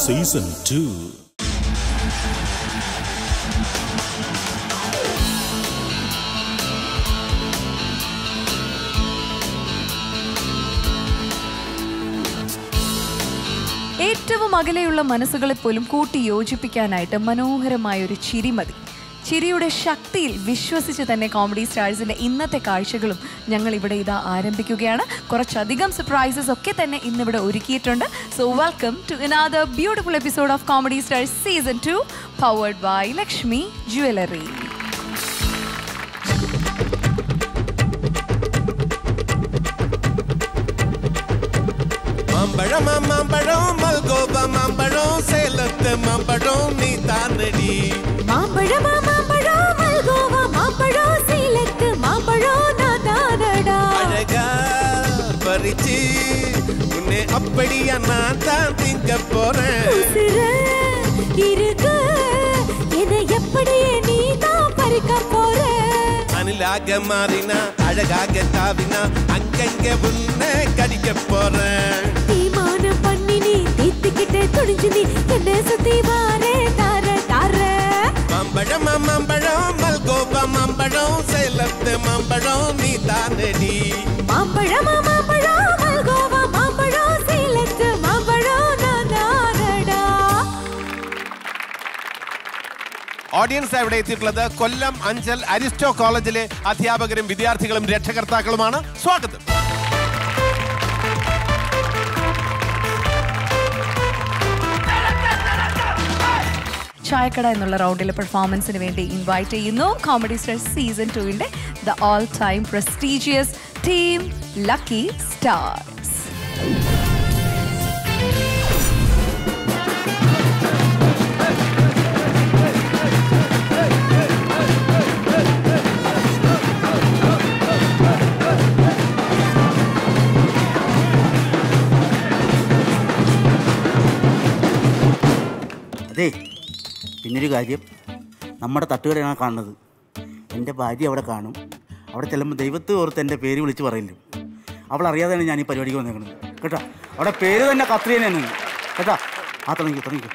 Season two ഏറ്റവും അകലെയുള്ള മനസ്സുകളെ പോലും കൂട്ടി യോജിപ്പിക്കാനായിട്ട് മനോഹരമായ ഒരു ചിരി മതി ചിരിയുടെ ശക്തിയിൽ വിശ്വസിച്ച് തന്നെ കോമഡി സ്റ്റാഴ്സിന്റെ ഇന്നത്തെ കാഴ്ചകളും ഞങ്ങൾ ഇവിടെ ഇതാ ആരംഭിക്കുകയാണ് കുറച്ചധികം സർപ്രൈസസ് ഒക്കെ തന്നെ ഇന്നിവിടെ ഒരുക്കിയിട്ടുണ്ട് so welcome to another beautiful episode of comedy stars season two powered by Lakshmi jewellery மாம்பழம் மாம்பழம் மல்கோவா மாம்பழம் சேலத்து மாம்பழம் நீ தானடி மாம்பழமா மாம்பழோ மல்கோவா மாம்பழோ சேலத்து மாம்பழோ நாதானடா அழகா பறிச்சு உன்னை அப்படியா நான் தான் திங்க போறேன் உசிர இருக்கு என்னை எப்படியே நீ தான் பறிக்க போற அணிலாக மாறினா அழகாக தாவினா அங்கங்க உன்னை கடிக்க போறேன் தீமானம் பண்ணி நீ தீத்துக்கிட்டே துணிஞ்சு நீ என்ன சுத்தி வாரே தார தார மாம்பழம் மாம்பழம் மல்கோவா மாம்பழம் சேலத்து மாம்பழம் நீ தானடி மாம்பழமா மாம்பழோ மல்கோவா மாம்பழோ சேலத்து மாம்பழோ நாதானடா ഓഡിയൻസ് ഇവിടെ എത്തിയിട്ടുള്ളത് കൊല്ലം അഞ്ചൽ അരിസ്റ്റോ കോളേജിലെ അധ്യാപകരും വിദ്യാർത്ഥികളും രക്ഷകർത്താക്കളുമാണ് സ്വാഗതം ചായക്കട എന്നുള്ള റൗണ്ടിലെ പെർഫോമൻസിന് വേണ്ടി ഇൻവൈറ്റ് ചെയ്യുന്നു കോമഡി സ്റ്റാർ സീസൺ ടുവിന്റെ the all time prestigious team lucky stars അതെ പിന്നൊരു കാര്യം നമ്മുടെ തട്ടുകടയാണ് കാണുന്നത് എൻ്റെ ഭാര്യ അവിടെ കാണും അവിടെ ചെല്ലുമ്പോൾ ദൈവത്തെ ഓർത്ത് എൻ്റെ പേര് വിളിച്ച് പറയില്ല അവൾ അറിയാതെയാണ് ഞാൻ ഈ പരിപാടിക്ക് വന്നേക്കുന്നത് കേട്ടോ അവിടെ പേര് തന്നെ കത്രിയനാണ് കേട്ടോ ആ തുടങ്ങിക്കോ തുടങ്ങിക്കോ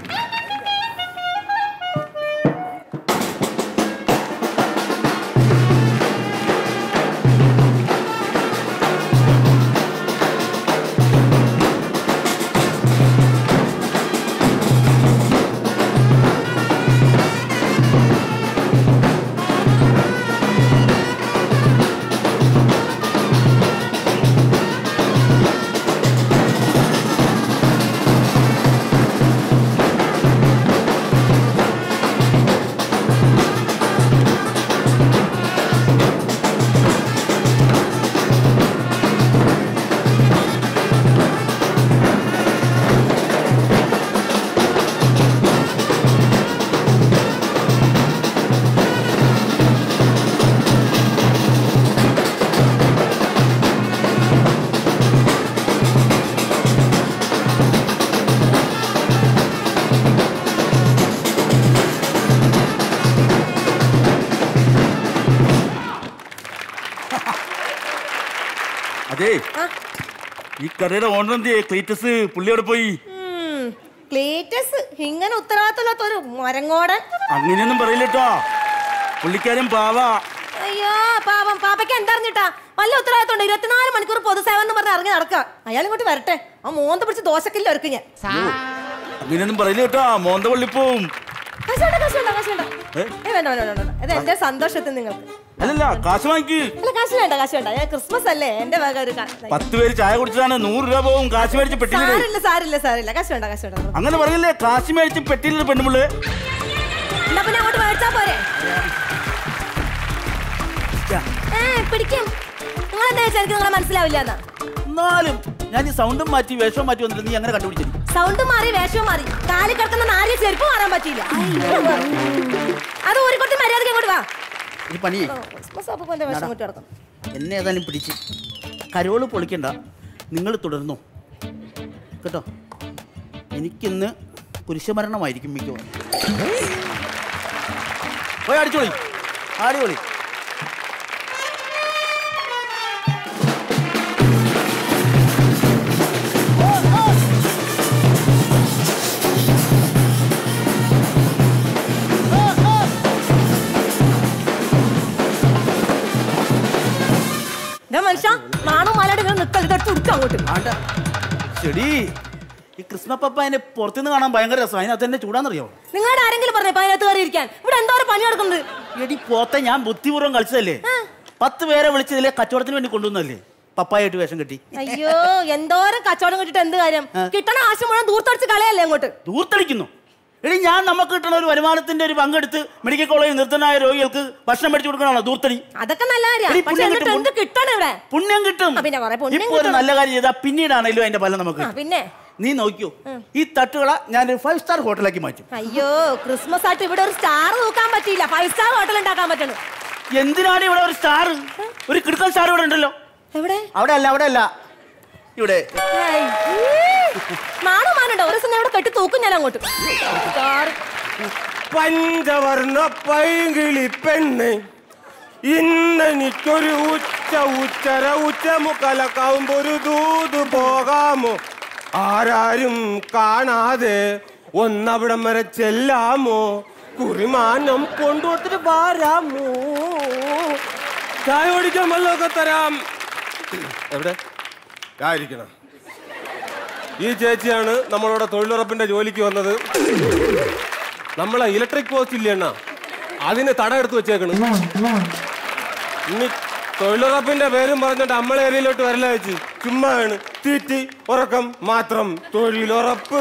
അതെ ഈ കടയുടെ ഓണർ എന്തിയേ ക്ലീറ്റസ് പുള്ളി അവിടെ പോയി ക്ലീറ്റസ് ഇങ്ങനെ ഉത്തരവാദിത്തമില്ലാത്ത ഒരു മരങ്ങോടൻ അങ്ങനെയൊന്നും പറയില്ല കേട്ടോ പുള്ളിക്കാരൻ പാവാ അയ്യോ പാവം പാപ്പയ്ക്ക് എന്തറിഞ്ഞിട്ടാ വല്ല ഉത്തരവാദിത്തം ഉണ്ട് ഇരുപത്തിനാല് മണിക്കൂർ പൊതുസേവനം എന്ന് പറഞ്ഞ് ഇറങ്ങി നടക്കുക അയാൾ ഇങ്ങോട്ട് വരട്ടെ ആ മോന്ത പിടിച്ച് ദോശക്കല്ലിൽ ഇറക്കും ഞാൻ അങ്ങനെയൊന്നും പറയില്ല കേട്ടോ മോന്ത പള്ളിപ്പോവും കാശുണ്ട കാശുണ്ട കാശുണ്ട ഏ? ഏ വേണ്ട വേണ്ട വേണ്ട വേണ്ട ഇത് എന്റെ സന്തോഷത്തിന് നിങ്ങൾക്ക് അല്ലല്ല കാശ് വാങ്ങിക്ക് അല്ല കാശ് വേണ്ട കാശ് വേണ്ട ഞാൻ ക്രിസ്മസ് അല്ലേ എന്റെ വക ഒരു കാ- പത്ത് പേര് ചായ കുടിച്ചതാണ് നൂറ് രൂപ പോവും കാശ് മേടിച്ച് പെട്ടിയില് സാരില്ല സാരില്ല സാരില്ല കാശ് വേണ്ട കാശ് വേണ്ട അങ്ങനെ പറയില്ലേ കാശ് മേടിച്ച് പെട്ടിയില് പെണ്ണുമുള്ളു എന്നാ പിന്നെ അങ്ങോട്ട് മേടിച്ചാ പോരെ ഏ പിടിക്കും നിങ്ങൾ എന്താ വെച്ചാൽ എനിക്ക് നിങ്ങളെ മനസ്സിലാവില്ല എന്നാ എന്നാലും ഞാൻ ഈ സൗണ്ടും മാറ്റി വേഷവും മാറ്റി വന്നിട്ട് നീ അങ്ങനെ കണ്ടുപിടിച്ചു സൗണ്ട് മാറി വേഷവും മാറി കാലി കിടക്കുന്ന നാല് ചെരുപ്പ് മാറാൻ പറ്റിയില്ല അത് ഒരു കൊട്ടി മര്യാദക്ക് അങ്ങോട്ട് വാ ഈ പണിയേ ഓ, ക്രിസ്മസ് അപ്പൂപ്പന്റെ വേഷം കൊണ്ട് കിടക്കും എന്നെ ഏതായാലും പിടിച്ച് കരോള് പൊളിക്കണ്ട നിങ്ങൾ തുടർന്നോ കേട്ടോ എനിക്കിന്ന് പുരുഷമരണമായിരിക്കും മിക്കവാറും പോയി അടിച്ചോളി ആടിയോളി അങ്ങോട്ട് ആണ്ട ചെടി ഈ കൃഷ്ണ പപ്പ അതിനെ പുറത്തുനിന്ന് കാണാൻ ഭയങ്കര രസം അതിനകത്ത് തന്നെ ചൂടാന്നറിയോ നിങ്ങളുടെ ആരെങ്കിലും പറഞ്ഞേ അതിനകത്ത് കയറി ഇരിക്കാൻ ഇവിടെ എന്തോരം പണി നടക്കുന്നുണ്ട് എടി പോത്തെ ഞാൻ ബുദ്ധിപൂർവ്വം കളിച്ചതല്ലേ പത്ത് പേരെ വിളിച്ചതിലെ കച്ചവടത്തിന് വേണ്ടി കൊണ്ടുവന്നല്ലേ പപ്പായിട്ട് വേഷം കെട്ടി അയ്യോ എന്തോരം കച്ചവടം കിട്ടിട്ട് എന്ത് കാര്യം കിട്ടണ ആശം മുഴുവൻ ദൂർത്തടിച്ച് കളയല്ലേ അങ്ങോട്ട് ദൂർത്തടിക്കുന്നു എടി ഞാൻ നമുക്ക് കിട്ടുന്ന ഒരു വരുമാനത്തിന്റെ ഒരു പങ്കെടുത്ത് മെഡിക്കൽ കോളേജിൽ നിർത്തനായ രോഗികൾക്ക് ഭക്ഷണം മേടിച്ചു കൊടുക്കണോ ദൂർത്തടി അതൊക്കെ നല്ല എടി, കാര്യം പക്ഷെ പുണ്യം എന്നിട്ട് കിട്ടും, എന്ത് കിട്ടണം ഇവിടെ പുണ്യം കിട്ടും ആ, പിന്നെ കുറെ പുണ്യം ഇപ്പൊ ഒരു കിട്ടണം. നല്ല കാര്യം ചെയ്താൽ പിന്നീടാണേലും അതിന്റെ ഫലം നമുക്ക് ആ പിന്നെ നീ നോക്കിയോ ഈ തട്ടുകള ഞാൻ ഫൈവ് സ്റ്റാർ ഹോട്ടലാക്കി മാറ്റും അയ്യോ ക്രിസ്മസ് ആയിട്ട് ഇവിടെ ഒരു സ്റ്റാർ നോക്കാൻ പറ്റിയില്ല ഫൈവ് സ്റ്റാർ ഹോട്ടൽ ഉണ്ടാക്കാൻ പറ്റണം എന്തിനാണ് ഇവിടെ ഒരു സ്റ്റാർ ഒരു കിടുക്കൻ സ്റ്റാർ ഇവിടെ ഉണ്ടല്ലോ എവിടെ അവിടെ അല്ല അവിടെ അല്ല ഇവിടെ ഏയ്. നാണോ മാനുണ്ടോ ഒരു ദിവസം ഞാൻ ഇവിടെ കെട്ടി തൂക്കും ഞാൻ അങ്ങോട്ട് സ്റ്റാർ പഞ്ചവർണ്ണ പൈകിളി പെണ്ണ് ഇന്നെനിക്കൊരു ഉച്ച ഉച്ചര ഉച്ചമുക്കലക്കാവുമ്പോ ഒരു ദൂത് പോകാമോ ആരാരും കാണാതെ ഒന്നവിടം വരെ ചെല്ലാമോ കുറിമാനം കൊണ്ടുകൊടുത്തിട്ട് വാരാമോ ചായ ഓടിക്കാൻ വല്ലതൊക്കെ തരാം എവിടെ ആയിരിക്കണം ഈ ചേച്ചിയാണ് നമ്മളോട് തൊഴിലുറപ്പിന്റെ ജോലിക്ക് വന്നത് നമ്മളെ ഇലക്ട്രിക് പോസ്റ്റ് ഇല്ലേ അണ്ണാ അതിന് തട എടുത്ത് വെച്ചേക്കണ് ഇനി തൊഴിലുറപ്പിന്റെ പേരും പറഞ്ഞിട്ട് നമ്മളെ ഏരിയയിലോട്ട് വരല വെച്ച് ചുമ്മാണ് തീറ്റി ഉറക്കം മാത്രം തൊഴിലുറപ്പ്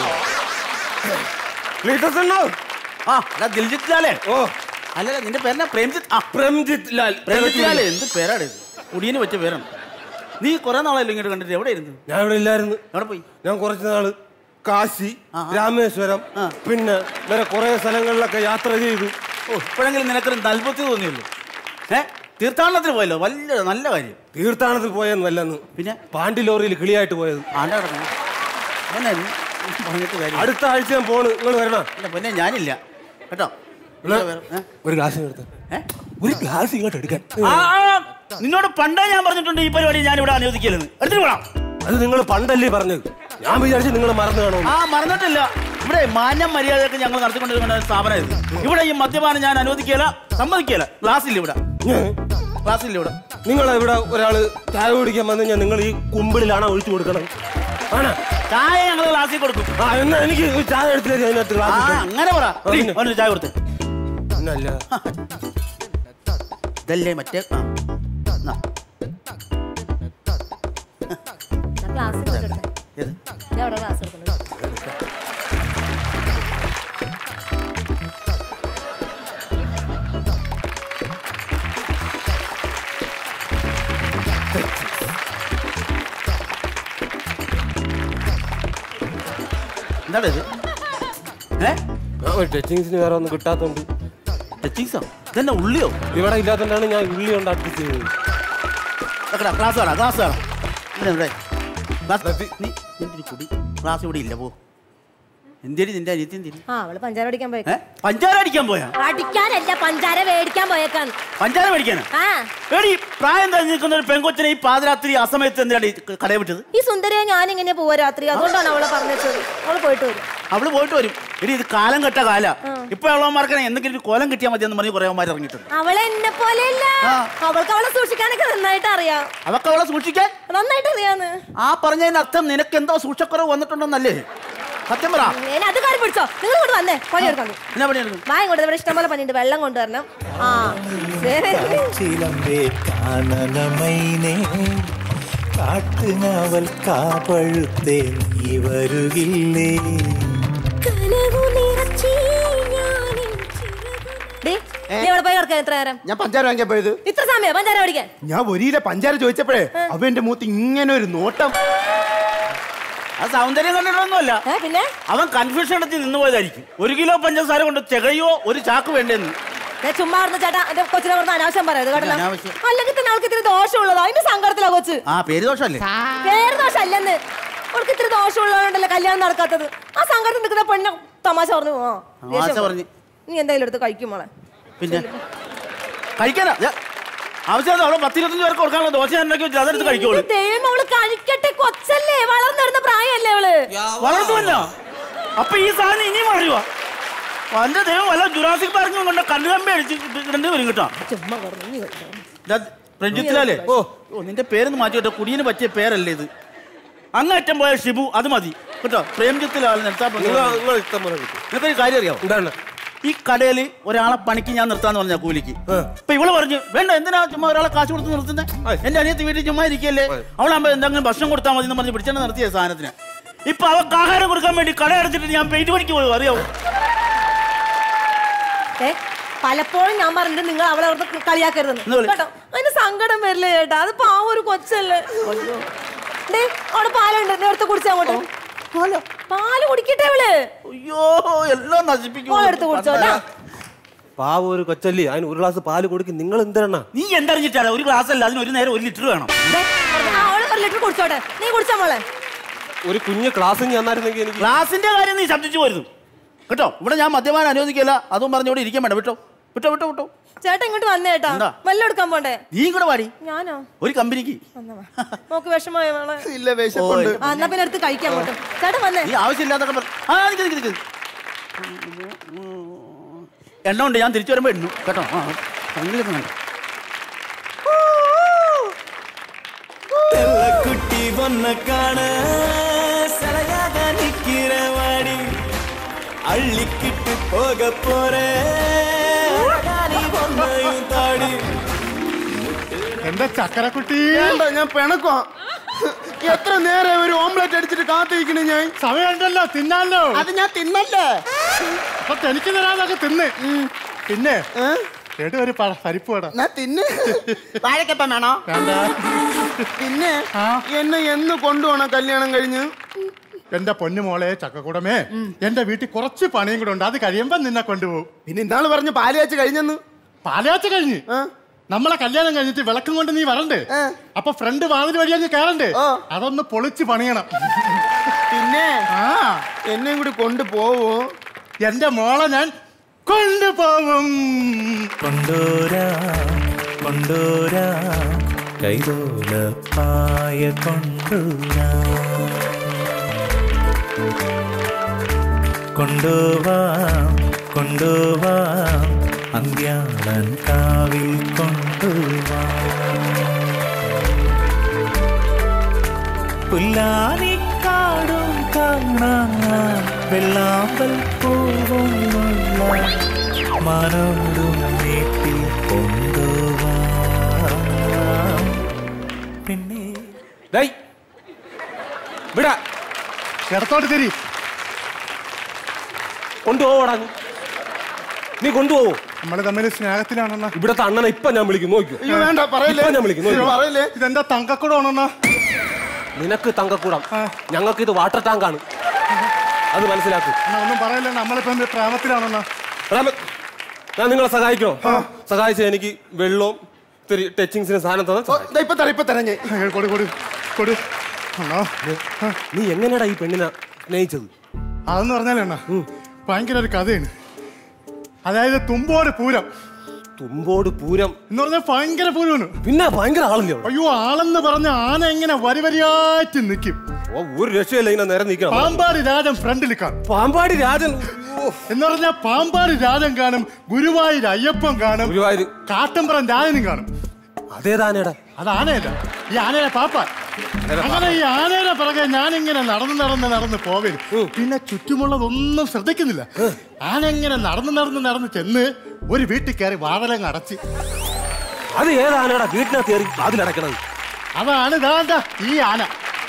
ലേറ്റസ്റ്റ് ഉണ്ടോ ആ എടാ ദിൽജിത്ത് ലാലേ ഓ അല്ലല്ല നിന്റെ പേരെന്നാ പ്രേംജിത്ത് ആ പ്രംജിത്ത് ലാൽ പ്രേംജിത്ത് ലാലേ എന്ത് പേരാണ് ഇത് കുടിയന് വെച്ച പേരാണ് നീ കുറെ നാളായല്ലോ ഇങ്ങോട്ട് കണ്ടിട്ട് എവിടെ ഇരുന്നു ഞാൻ ഇവിടെ ഇല്ലായിരുന്നു എവിടെ പോയി ഞാൻ കുറച്ച് നാള് കാശി ആ, ആ. രാമേശ്വരം ആ. പിന്നെ വേറെ കുറെ സ്ഥലങ്ങളിലൊക്കെ യാത്ര ചെയ്തു ഓ ഇപ്പോഴെങ്കിലും നിനക്കൊരു നൽപത്തി തോന്നിയല്ലോ ഏ തീർത്ഥാടനത്തിന് പോയല്ലോ വലിയ നല്ല കാര്യം തീർത്ഥാടനത്തിൽ പോയെന്നല്ലെന്ന് പിന്നെ പാണ്ടി ലോറിയിൽ കിളിയായിട്ട് പോയത് ആണ്ട കിടക്കണം പിന്നെ നീ പറഞ്ഞിട്ട് കാര്യം അടുത്ത ആഴ്ച ഞാൻ പോണ് നിങ്ങൾ വരണ ഇല്ല, പിന്നെ ഞാനില്ല കേട്ടോ എന്നാ, ഏ? ഒരു ഗ്ലാസ് എടുത്ത് ഏ? ഒരു ഗ്ലാസ് ഇങ്ങോട്ട് എടുക്കാൻ ആ, ആ, നിന്നോട് പണ്ടേ ഞാൻ പറഞ്ഞിട്ടുണ്ട് ഈ പരിപാടി ഞാൻ ഇവിടെ അനുവദിക്കലെന്ന് എടുത്തിട്ട് പോടാം അത് നിങ്ങൾ പണ്ടല്ലേ പറഞ്ഞത് ഞാൻ വിചാരിച്ചു നിങ്ങൾ മറന്നു കാണും ആ മറന്നിട്ടില്ല ഇവിടെ മാന്യം മര്യാദയൊക്കെ ഞങ്ങൾ നടത്തിക്കൊണ്ടിരിക്കുന്ന ഒരു സ്ഥാപനമായിരുന്നു ഇവിടെ ഈ മദ്യപാനം ഞാൻ അനുവദിക്കില്ല സമ്മതിക്കില്ല ക്ലാസ് ഇല്ല ഇവിടെ ക്ലാസ് ഇല്ല ഇവിടെ നിങ്ങൾ ഇവിടെ ഒരാള് ചായ കുടിക്കാൻ വന്നു കഴിഞ്ഞാൽ നിങ്ങൾ ഈ കുമ്പിളിലാണോ ഒഴിച്ചു കൊടുക്കണം ആണോ ചായ ഞങ്ങൾ ക്ലാസ്സിൽ കൊടുക്കും ആ എന്നാ എനിക്ക് ഒരു ചായ എടുത്തു തരും അതിനകത്ത് ആ ഗ്ലാസ് അങ്ങനെ പറ എടീ, പിന്നെ. അവനൊരു ചായ കൊടുത്ത് അല്ല ഇതല്ലേ മറ്റേ ആ എന്നാ, ക്ലാസ് ഏത്? ഞാൻ അവിടെ ക്ലാസ് എടുക്കുന്നത് എന്താണ് ഇത് ഏ ടച്ചിങ്സിന് വേറെ ഒന്നും കിട്ടാത്തോണ്ട് ടച്ചിങ്സോ ഇതെന്നെ ഉള്ളിയോ ഇവിടെ ഇല്ലാത്തോണ്ടാണ് ഞാൻ ഉള്ളി കൊണ്ട് അഡ്ജസ്റ്റ് ചെയ്തത് എക്കടാ ക്ലാസ് വേണം ക്ലാസ് വേണം ഇല്ല ഇവിടെ ക്ലാസ് നീ നിന്റെ ഒരു കുടി ക്ലാസ് ഇവിടെ ഇല്ല പോ എന്തേരി നിന്റെ അനിയത്തി എന്തേരി ആ അവള് പഞ്ചാര അടിക്കാൻ പോയി ഏ പഞ്ചാര അടിക്കാൻ പോയാ അടിക്കാനല്ല പഞ്ചാര മേടിക്കാൻ പോയേക്കാന്ന് പഞ്ചാര മേടിക്കാനാ ആ എടി പ്രായം കഴിഞ്ഞ് നിൽക്കുന്ന ഒരു പെങ്കൊച്ചിനെ ഈ പാതിരാത്രി ആ സമയത്ത് എന്തിനാണ് ഈ കടയിൽ വിട്ടത് ഈ സുന്ദരിയെ ഞാൻ ഇങ്ങനെ പോവാ രാത്രി അതുകൊണ്ടാണ് അവളെ പറഞ്ഞത് അവള് പോയിട്ട് വരും അവള് പോയിട്ട് വരും എടി ഇത് കാലം കെട്ട കാല ഇപ്പൊ ഉള്ളവന്മാർക്കാണ് എന്തെങ്കിലും ഒരു കോലം കിട്ടിയാൽ മതി എന്ന് പറഞ്ഞ് കുറെ അവന്മാർ ഇറങ്ങിയിട്ടുണ്ട് അവളെ എന്നെ പോലെയല്ല ആ. അവൾക്ക് അവളെ സൂക്ഷിക്കാനൊക്കെ നന്നായിട്ട് അറിയാം അവക്ക് അവളെ സൂക്ഷിക്കാൻ നന്നായിട്ട് അറിയാന്ന് ആ പറഞ്ഞതിന് അർത്ഥം നിനക്ക് എന്തോ സൂക്ഷക്കുറവ് വന്നിട്ടുണ്ടെന്നല്ലേ സത്യം പറ ഞാൻ അത് കാര്യം പിടിച്ചോ നിങ്ങൾ ഇങ്ങോട്ട് വന്നേ പണിയെടുക്കാൻ എന്നാ പണിയെടുക്കും വാ ഇങ്ങോട്ട് ഇവിടെ ഇഷ്ടംപോലെ പണിയുണ്ട് വെള്ളം കൊണ്ടുവരണം ആ ശരി ചിലമ്പേ കാനനമൈനേ കാട്ടുനാവൽ കാപ്പഴുത്തേ നീ വരുകില്ലേ ഡേ, നീ എവിടെ പോയി കിടക്കാൻ ഇത്ര നേരം ഞാൻ പഞ്ചാര വാങ്ങിക്കാൻ പോയത് ഇത്ര സമയം പഞ്ചാര പഠിക്കാൻ ഞാൻ ഒരിയിലെ പഞ്ചാര ചോദിച്ചപ്പോഴേ അവന്റെ മൂത്ത് ഇങ്ങനെ ഒരു നോട്ടം അത് സൗന്ദര്യം കണ്ടിട്ടൊന്നുമല്ല ഏ പിന്നെ അവൻ കൺഫ്യൂഷൻ എടുത്ത് നിന്ന് പോയതായിരിക്കും ഒരു കിലോ പഞ്ചസാര കൊണ്ട് തികയോ ഒരു ചാക്ക് വേണ്ടെന്ന് ഞാൻ ചുമ്മാ പറഞ്ഞ ചേട്ടാ എന്റെ കൊച്ചിനെ പറഞ്ഞ അനാവശ്യം പറയത് കേട്ടല്ലോ അനാവശ്യം. അല്ലെങ്കിൽ തന്നെ അവൾക്ക് ഇത്തിരി ദോഷമുള്ളതാ അതിന്റെ സങ്കടത്തിലാ കൊച്ച് ആ പേര് ദോഷമല്ലേ വേറെ ദോഷം അല്ലെന്ന് അവൾക്ക് ഇത്തിരി ദോഷമുള്ളതുകൊണ്ടല്ലേ കല്യാണം നടക്കാത്തത് ആ സങ്കടത്തിൽ നിൽക്കുന്ന പെണ്ണ തമാശ പറഞ്ഞു ആ തമാശ ദേഷ്യം പറഞ്ഞ്. നീ എന്തായാലും എടുത്ത് കഴിക്കും മോളെ പിന്നെ കഴിക്കാനാ ദേ, ആവശ്യമില്ല അവളെ പത്തിരുപത്തഞ്ച് പേർക്ക് കൊടുക്കാനുള്ള ദോശ ഞാൻ ഉണ്ടാക്കി വെച്ചു അതെടുത്ത് കഴിക്കോളൂ ഇത് ദൈവം അവള് കഴിക്കട്ടെ കൊച്ചല്ലേ വളർന്നിരുന്ന പ്രായമല്ലേ അവള് വളർത്തുമല്ലോ അപ്പൊ ഈ സാധനം ഇനിയും വളരുവാ എന്റെ ദൈവം വല്ല ജുറാസിക് പാർക്കും കൊണ്ട് കണ്ണുകമ്പി അടിച്ച് ഇടേണ്ടി വരും കേട്ടോ ചുമ്മാ പറഞ്ഞു നീ കഴിച്ചോ. രഞ്ജിത്തിലല്ലേ ഓ ഓ നിന്റെ പേരൊന്ന് മാറ്റി കേട്ടോ കുടിയന് പറ്റിയ പേരല്ലേ ഇത് അങ്ങേറ്റം പോയ ഷിബു അത് മതി കേട്ടോ പ്രേംജിത്തിലാണ് നിർത്താൻ നിങ്ങൾ നിങ്ങൾ ഇഷ്ടം പോലെ കിട്ടും നിനക്കൊരു കാര്യം അറിയാമോ എന്താണ് ഈ കടയിൽ ഒരാളെ പണിക്ക് ഞാൻ നിർത്താന്ന് പറഞ്ഞ കൂലിക്ക് ഇപ്പൊ ഇവള് പറഞ്ഞു വേണ്ട എന്തിനാ ചുമ്മാ ഒരാളെ കാശ് കൊടുത്ത് നിർത്തുന്നത് എന്റെ അനിയത്തി വീട്ടിൽ ചുമ്മാ ഇരിക്കല്ലേ അവളാകുമ്പോ എന്തെങ്കിലും ഭക്ഷണം കൊടുത്താൽ മതി എന്ന് പറഞ്ഞ് പിടിച്ചാണ് നിർത്തിയ സാധനത്തിന് ഇപ്പൊ അവർക്ക് ആഹാരം കൊടുക്കാൻ വേണ്ടി കട അടച്ചിട്ട് ഞാൻ പെയിന്റ് പണിക്ക് പോയി അറിയാവോ ഏ പലപ്പോഴും ഞാൻ പറഞ്ഞിട്ട് നിങ്ങൾ അവളെ അവിടെ കളിയാക്കരുതെന്ന് എന്ന് വിളി. കേട്ടോ അതിന് സങ്കടം വരില്ലേ ചേട്ടാ അത് പാവ ഒരു കൊച്ചല്ലേ ഡേ അവിടെ പാലുണ്ട് നീ എടുത്ത് കുടിച്ചാ അങ്ങോട്ട് പാലോ പാല് കുടിക്കട്ടെ അവള് അയ്യോ എല്ലാം നശിപ്പിക്കും മോളെടുത്ത് കുടിച്ചോ കേട്ടോ പാവ ഒരു കൊച്ചല്ലേ അതിന് ഒരു ഗ്ലാസ് പാല് കൊടുക്കും നിങ്ങൾ എന്തിനാ നീ എന്തറിഞ്ഞിട്ടാണ് ഒരു ഗ്ലാസ് അല്ല അതിന് ഒരു നേരം ഒരു ലിറ്റർ വേണം ദേ, ആ, അവള് ഒരു ലിറ്റർ കുടിച്ചോട്ടെ നീ കുടിച്ചാ മോളെ ഒരു കുഞ്ഞ് ക്ലാസ് തന്നായിരുന്നെങ്കിൽ എനിക്ക് ഗ്ലാസിന്റെ കാര്യം നീ ശബ്ദിച്ചു പോരുന്നു കേട്ടോ ഇവിടെ ഞാൻ മദ്യപാനം അനുവദിക്കില്ല അതും പറഞ്ഞ് ഇവിടെ ഇരിക്കാൻ വേണ്ട വിട്ടോ വിട്ടോ വിട്ടോ വിട്ടോ ചേട്ടാ ഇങ്ങോട്ട് വന്നേ ചേട്ടാ എന്താ? വല്ല എടുക്കാൻ പോണ്ടേ നീ കൂടെ പാടി ഞാനോ ഒരു കമ്പനിക്ക് വന്നാ വാ. മോക്ക് വിഷമമായ മോളെ ഇല്ല വിശപ്പുണ്ട് ആ എന്നാ പിന്നെ എടുത്ത് കഴിക്കാൻ അങ്ങോട്ട് ചേട്ടാ വന്നേ നീ ആവശ്യമില്ലാത്തൊക്കെ പറ ആ നിക്ക് നിക്ക് നിക്ക് എണ്ണ ഉണ്ട് ഞാൻ തിരിച്ചു വരുമ്പോ എണ്ണു കേട്ടോ ആ ഭയങ്കര വേണ്ട குட்டி பொண்ண காண சிலையாக நிக்கிற வாடி அள்ளிக்கிட்டு போக போறேன் பொண்ணையும் தாடி എന്റെ ചക്കരക്കുട്ടി ഞാൻ പിണക്കോ എത്ര നേരം ഒരു ഓംലെറ്റ് അടിച്ചിട്ട് കാത്തിരിക്കണേ ഞാൻ സമയമുണ്ടല്ലോ തിന്നാലോ അത് ഞാൻ തിന്നല്ലേ അപ്പൊ എനിക്ക് തരാതൊക്കെ തിന്ന് പിന്നെ കേട്ട് ഒരു പ- പരിപ്പ് വേണം ഞാൻ തിന്ന് വാഴക്കപ്പം വേണോ വേണ്ട പിന്നെ ആ. എന്നെ എന്ന് കൊണ്ടുപോകണം കല്യാണം കഴിഞ്ഞ് എന്റെ പൊന്നു മോളെ ചക്കക്കൂടമേ എന്റെ വീട്ടിൽ കുറച്ച് പണിയും കൂടെ ഉണ്ട് അത് കഴിയുമ്പോ നിന്നെ കൊണ്ടുപോകും പിന്നെ ഇന്നാള് പറഞ്ഞു പാല് കാച്ച് കഴിഞ്ഞെന്ന് പാലാച്ച കഴിഞ്ഞ് ആ. നമ്മളെ കല്യാണം കഴിഞ്ഞിട്ട് വിളക്കും കൊണ്ട് നീ വരണ്ടേ ആ. അപ്പൊ ഫ്രണ്ട് വാതിൽ വഴി അങ്ങ് കയറണ്ടേ ഓ. അതൊന്ന് പൊളിച്ച് പണിയണം പിന്നെ ആ എന്നെയും കൂടി കൊണ്ടുപോവോ എന്റെ മോളെ ഞാൻ കൊണ്ടുപോകും കൊണ്ടോരാം കൊണ്ടോരാം കൈതോലപ്പായ കൊണ്ടുവരാം കൊണ്ടുവാം കൊണ്ടുവാം അന്ത്യാളൻ കാവിൽ കൊണ്ടുവാം പുല്ലാനിക്കാടും കാണാം വെള്ളാമ്പൽ പൂവുമുള്ള മനോടും വീട്ടിൽ കൊണ്ടുവാം പിന്നെ ഡേയ് വിടാ ഇടത്തോട്ട് തിരി കൊണ്ടുപോവാടാ നീ നീ കൊണ്ടുപോവോ നമ്മൾ തമ്മിൽ സ്നേഹത്തിലാണെന്നാ ഇവിടത്തെ അണ്ണനെ ഇപ്പൊ ഞാൻ വിളിക്കും നോക്കൂ അയ്യോ വേണ്ട പറയല്ലേ ഇപ്പൊ ഞാൻ വിളിക്കും നോക്കൂ പറയല്ലേ ഇതെന്താ തങ്കക്കൂടാണെന്നാ നിനക്ക് തങ്കക്കൂടം ഞങ്ങൾക്ക് ഇത് വാട്ടർ ടാങ്കാണ് അത് മനസ്സിലാക്കൂ എന്നാ ഒന്നും പറയല്ലേ നമ്മളിപ്പോ എന്ത് പ്രേമത്തിലാണെന്നാ റാമ, ഞാൻ നിങ്ങളെ സഹായിക്കണോ സഹായിച്ച എനിക്ക് വെള്ളവും ഇത്തിരി ടച്ചിങ്സിന് സാധനം ഓ, തന്നെ ദാ ഇപ്പൊ തരാം ഇപ്പൊ തരാം ഞാൻ ഏ, കൊടു കൊടു കൊടു അണ്ണാ നീ എങ്ങനെയാടാ ഈ പെണ്ണിനെ സ്നേഹിച്ചത് അതെന്ന് പറഞ്ഞാലണ്ണ ഭയങ്കര ഒരു കഥയാണ് അതായത് തുമ്പോട് പൂരം തുമ്പോട് പൂരം എന്ന് പറഞ്ഞാൽ ഭയങ്കര പൂരമാണ് പിന്നെ ഭയങ്കര ആളില്ലേ അവിടെ? അയ്യോ ആളെന്ന് പറഞ്ഞ ആന എങ്ങനെ വരി വരിയായിട്ട് നിൽക്കും ഓ ഒരു രക്ഷയില്ല ഇങ്ങനെ നേരെ നിൽക്കണം പാമ്പാടി രാജൻ ഫ്രണ്ടിൽ കാണും പാമ്പാടി രാജൻ ഓ, എന്ന് പറഞ്ഞാൽ പാമ്പാടി രാജൻ കാണും ഗുരുവായൂർ അയ്യപ്പൻ കാണും ഗുരുവായൂര് കാട്ടമ്പറം രാജനും കാണും അതേതാനേടാ അത് ആനയല്ല ഈ ആനയുടെ പാപ്പ അങ്ങനെ ഈ ആനയുടെ പിറകെ ഞാനിങ്ങനെ നടന്ന് നടന്ന് നടന്ന് പോവരും പിന്നെ ചുറ്റുമുള്ളതൊന്നും ശ്രദ്ധിക്കുന്നില്ല ആന ഇങ്ങനെ നടന്ന് നടന്ന് നടന്ന് ചെന്ന് ഒരു വീട്ടിൽ കയറി വാതലങ്ങ് അടച്ച് അത് ഏതാനേടാ വീട്ടിനകത്ത് കയറി അതിലടക്കണത് അതാണ് ഇതാണ്ട ഈ ആന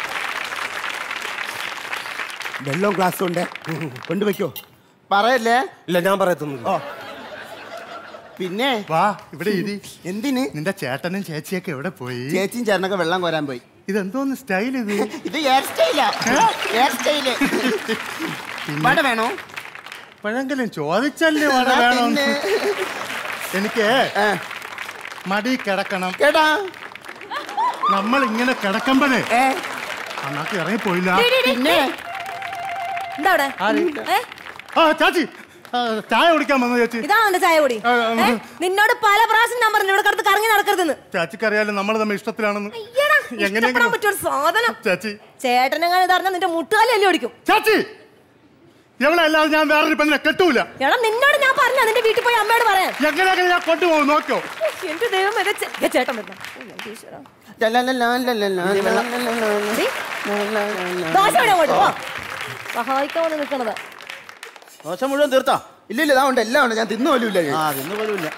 വെള്ളം ഗ്ലാസ് ഉണ്ട് കൊണ്ടുവയ്ക്കോ പറയല്ലേ ഇല്ല ഞാൻ പറയത്തൊന്നുമില്ല പിന്നെ വാ ഇവിടെ ഇരി എന്തിന് നിന്റെ ചേട്ടനും ചേച്ചിയൊക്കെ എവിടെ പോയി ചേച്ചിയും ചേട്ടനൊക്കെ വെള്ളം കോരാൻ പോയി ഇതെന്തോന്ന് സ്റ്റൈൽ ഇത് ഇത് ഹെയർ സ്റ്റൈലാ ഹെയർ സ്റ്റൈല് വട വേണോ പഴങ്കിലും ചോദിച്ചല്ലേ വട എന്നാ വേണം പിന്നെ എനിക്ക് ആ, മടി കിടക്കണം കേട്ടാ നമ്മൾ ഇങ്ങനെ കിടക്കുമ്പോഴേ ഏ അന്നാക്ക് ഇറങ്ങിപ്പോയില്ല പിന്നെ എന്താ അവിടെ ആര്? ഏ? ആ ചാച്ചി ആ, ചായ കുടിക്കാൻ വന്നു ചേച്ചി ഇതാണോ എന്റെ ചായ കൂടി ആ, ആ, ഏ? നിന്നോട് പല പ്രാവശ്യം ഞാൻ പറഞ്ഞു ഇവിടെ കിടന്ന് കറങ്ങി നടക്കരുതെന്ന് ചാച്ചിക്കറിയാലോ നമ്മൾ തമ്മിൽ ഇഷ്ടത്തിലാണെന്ന് അയ്യടാ, ഇഷ്ടപ്പെടാൻ പറ്റിയ ഒരു സാധനം ചാച്ചി ചേട്ടനെങ്ങനെ ഇതറിഞ്ഞാൽ നിന്റെ മുട്ടുകാലി അല്ലേ ഓടിക്കും ചാച്ചി എവിടെ അല്ലാതെ ഞാൻ വേറൊരു പെണ്ണിനെ കെട്ടൂല എടാ നിന്നോട് ഞാൻ പറഞ്ഞ നിന്റെ വീട്ടിൽ പോയി അമ്മയോട് പറയാൻ എങ്ങനെയൊക്കെ ഞാൻ കൊണ്ടുപോകും നോക്കോ എന്റെ ദൈവം ഇത് ചേ- ദേ ചേട്ടൻ വരുന്നു ഓ, എന്റെ ഈശ്വരാ. ദോശ ഇവിടെ അങ്ങോട്ട് പോ സഹായിക്കാൻ വന്ന് നിൽക്കണത് ദോശ മുഴുവൻ തീർത്താ ഇല്ല ഇല്ല ഇതാ ഉണ്ട് എല്ലാം ഉണ്ട് ഞാൻ തിന്നു പോലും ഇല്ല ആ തിന്നു പോലും ഇല്ല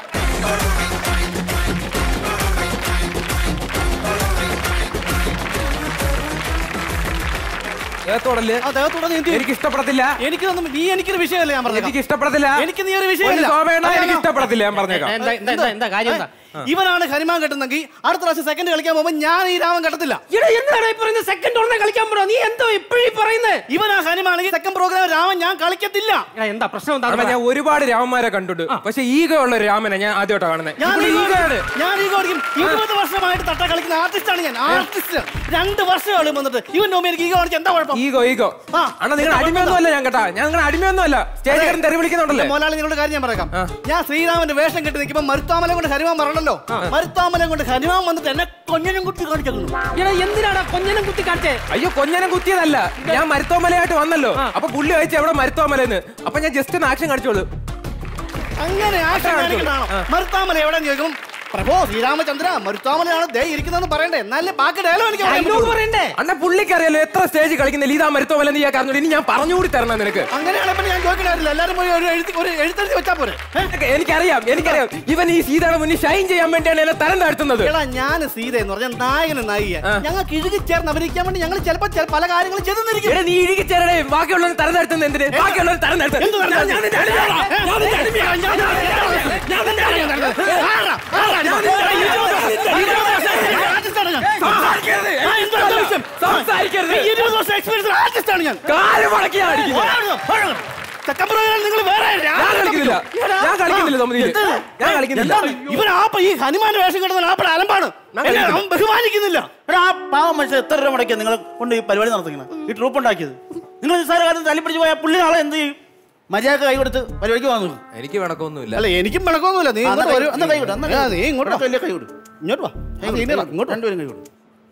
ദേഹത്തോടല്ലേ ആ ദേഹത്തോടെ നീ എന്ത് ചെയ്യും? എനിക്ക് ഇഷ്ടപ്പെടത്തില്ല എനിക്കൊന്നും നീ എനിക്കൊരു വിഷയമല്ല ഞാൻ പറഞ്ഞേക്കാം എനിക്ക് ഇഷ്ടപ്പെടത്തില്ല എനിക്ക് നീ ഒരു വിഷയമില്ല ഒരു ശോഭേണ്ണ എനിക്ക് ഇഷ്ടപ്പെടത്തില്ല ഞാൻ പറഞ്ഞേക്കാം എന്താ- എന്താ- എന്താ- എന്താ കാര്യം എന്താ? ഇവനാണ് ഹനുമാൻ കെട്ടുന്നെങ്കിൽ അടുത്ത പ്രാവശ്യം സെക്കൻഡ് കളിക്കാൻ പോകുമ്പോൾ ഞാൻ ഈ രാമൻ കെട്ടത്തില്ല എന്താണ് ഈ പറയുന്നത് സെക്കൻഡ് ഉടനെ കളിക്കാൻ പറ്റോ നീ എന്തോ ഇപ്പോഴീ പറയുന്നത് ഇവനാ ഹനുമാണെങ്കിൽ സെക്കൻഡ് പ്രോഗ്രാം രാമൻ ഞാൻ കളിക്കത്തില്ല എന്താ പ്രശ്നം അപ്പൊ എന്താ ഞാൻ ഒരുപാട് രാമന്മാരെ കണ്ടിട്ടുണ്ട് പക്ഷെ ഈഗോ ഉള്ള ഒരു രാമനെ ഞാൻ ആദ്യമായിട്ടാണ് കാണുന്നത് ഞാൻ ഇവിടെ ഈ ഈഗോ ആണ് ഞാൻ ഈ കാണിക്കും ഇരുപത് വർഷമായിട്ട് തട്ട കളിക്കുന്ന ആർട്ടിസ്റ്റാണ് ഞാൻ ആർട്ടിസ്റ്റ് രണ്ട് വർഷമാണ് വന്നിട്ട് ഇവൻ നോമ്പ് എനിക്ക് ഈ കാണിച്ച് എന്താ കുഴപ്പം ഈഗോ ഈഗോ ആ. അണ്ണാ നിങ്ങൾ അടിമയൊന്നും അല്ല ഞാൻ കേട്ടാ ഞാൻ നിങ്ങൾ അടിമയൊന്നും അല്ല സ്റ്റേജ് കിടന്ന് തെറി വിളിക്കുന്നുണ്ടല്ലേ മോലാളി നിങ്ങളുടെ കാര്യം ഞാൻ പറയാം ഞാൻ ശ്രീരാമന്റെ വേഷം കെട്ടി നിൽക്കുമ്പോ മരുത്താമല കൊണ്ട് ഹനുമാൻ പറഞ്ഞല്ലോ മരുത്താമല കൊണ്ട് ഹനുമാൻ വന്നിട്ട് എന്നെ കൊഞ്ഞനും കുത്തി കാണിച്ചേക്കുന്നു എടാ എന്തിനാടാ കൊഞ്ഞനം കുത്തി കാണിച്ചേ അയ്യോ കൊഞ്ഞനം കുത്തിയതല്ല ഞാൻ മരുത്തോമലയായിട്ട് വന്നല്ലോ അപ്പൊ പുള്ളി ചോദിച്ചു എവിടെ മരുത്തോമലെന്ന് അപ്പൊ ഞാൻ ജസ്റ്റ് ഒന്ന് ആക്ഷൻ കാണിച്ചോളൂ അങ്ങനെ ആക്ഷൻ അതാണ് കാണിക്കണോ മരുത്താമല എവിടെ ചോദിക്കും പ്രഭോ ശ്രീരാമചന്ദ്ര മരുത്താമലയാണ് ദേ ഇരിക്കുന്നതെന്ന് പറയണ്ടേ എന്നാലേ ബാക്കി ഡയലോഗ് എനിക്ക് പറയാൻ ഡയലോഗ് പറ്റുള്ളൂ. പറയണ്ടേ അണ്ണ പുള്ളിക്ക് അറിയാലോ എത്ര സ്റ്റേജ് കളിക്കുന്നില്ല ഇതാ മരുത്തോമല നീ കാരണം ഇനി ഞാൻ പറഞ്ഞുകൂടി തരണം നിനക്ക് അങ്ങനെയാണെങ്കിൽ ഞാൻ ചോദിക്കണമായിരുന്നില്ല എല്ലാരും പോയി ഒരു എഴുതി ഒരു എഴുത്തെഴുതി വെച്ചാ പോരെ ഏ? എനിക്കറിയാം എനിക്കറിയാം ഇവൻ ഈ സീതയുടെ മുന്നിൽ ഷൈൻ ചെയ്യാൻ വേണ്ടിയാണ് എന്നെ തരം താഴ്ത്തുന്നത് എടാ ഞാൻ സീത എന്ന് പറഞ്ഞാൽ നായകന് നായിക ഞങ്ങൾക്ക് ഇഴുകി ചേർന്ന് അഭിനയിക്കാൻ വേണ്ടി ഞങ്ങൾ ചിലപ്പോൾ പല കാര്യങ്ങളും ചെയ്തെന്നിരിക്കും എടാ നീ ഇഴുകി ചേരണേ ബാക്കിയുള്ളവർ തരം താഴ്ത്തുന്നത് എന്തിന് ബാക്കിയുള്ളവർ തരം താഴ്ത്തുന്നത് എന്ത് തരം താഴ്ത്തുന്നത്? ഞാൻ നിന്റെ അടിമയാടാ. ഞാൻ നിന്റെ അടിമയാ. ഞാൻ നിന്റെ അടിമയാ. ഞാൻ നിന്റെ അടിമയാ. ആരാ? ആരാ? ഞാൻ നിന്റെ അടിമയാ. ആർട്ടിസ്റ്റാണ് ഞാൻ. സംസാരിക്കരുത്. ആ, എന്താ എന്താ വിഷയം? സംസാരിക്കരുത്. ഈ ഇരുപത് വർഷം എക്സ്പീരിയൻസ് ആർട്ടിസ്റ്റാണ് ഞാൻ കാല് മടക്കിയാ അടിക്കുന്നത്. നിങ്ങൾ വേറെ ഞാൻ കളിക്കുന്നില്ല ഞാൻ കളിക്കുന്നില്ല സമ്മതിയില്ല ഞാൻ കളിക്കുന്നില്ല ഇവൻ ആപ്പ ഈ ഹനുമാന്റെ വേഷം കിട്ടുന്ന ആപ്പട അലമ്പാണ് ഞാൻ എന്നെ കളിക്കില്ല. അവൻ ബഹുമാനിക്കുന്നില്ല എടാ ആ പാവം മനുഷ്യൻ എത്ര രൂപ മുടക്കിയാ നിങ്ങളെ കൊണ്ട് ഈ പരിപാടി നടത്തിക്കുന്നത് ഈ ട്രൂപ്പ് ഉണ്ടാക്കിയത് നിങ്ങൾ നിസ്സാര കാര്യം തല്ലിപ്പിടിച്ച് പോയാൽ പുള്ളി നാളെ എന്ത് ചെയ്യും മര്യാദ കൈ കൊടുത്ത് പരിപാടിക്ക് വന്നു എനിക്ക് വിണക്കൊന്നുമില്ല അല്ല എനിക്കും പിണക്കൊന്നുമില്ല നീ ഇങ്ങോട്ട് വരൂ. കൈ വിട് എന്നാ ആ, നീ ഇങ്ങോട്ട് വാ. വലിയ കൈ വിടും ഇങ്ങോട്ട് വാ കൈ കൊടു, ഇങ്ങോട്ട് വാ. ഇങ്ങോട്ട് രണ്ടുപേരും കൈ കൊടുക്കും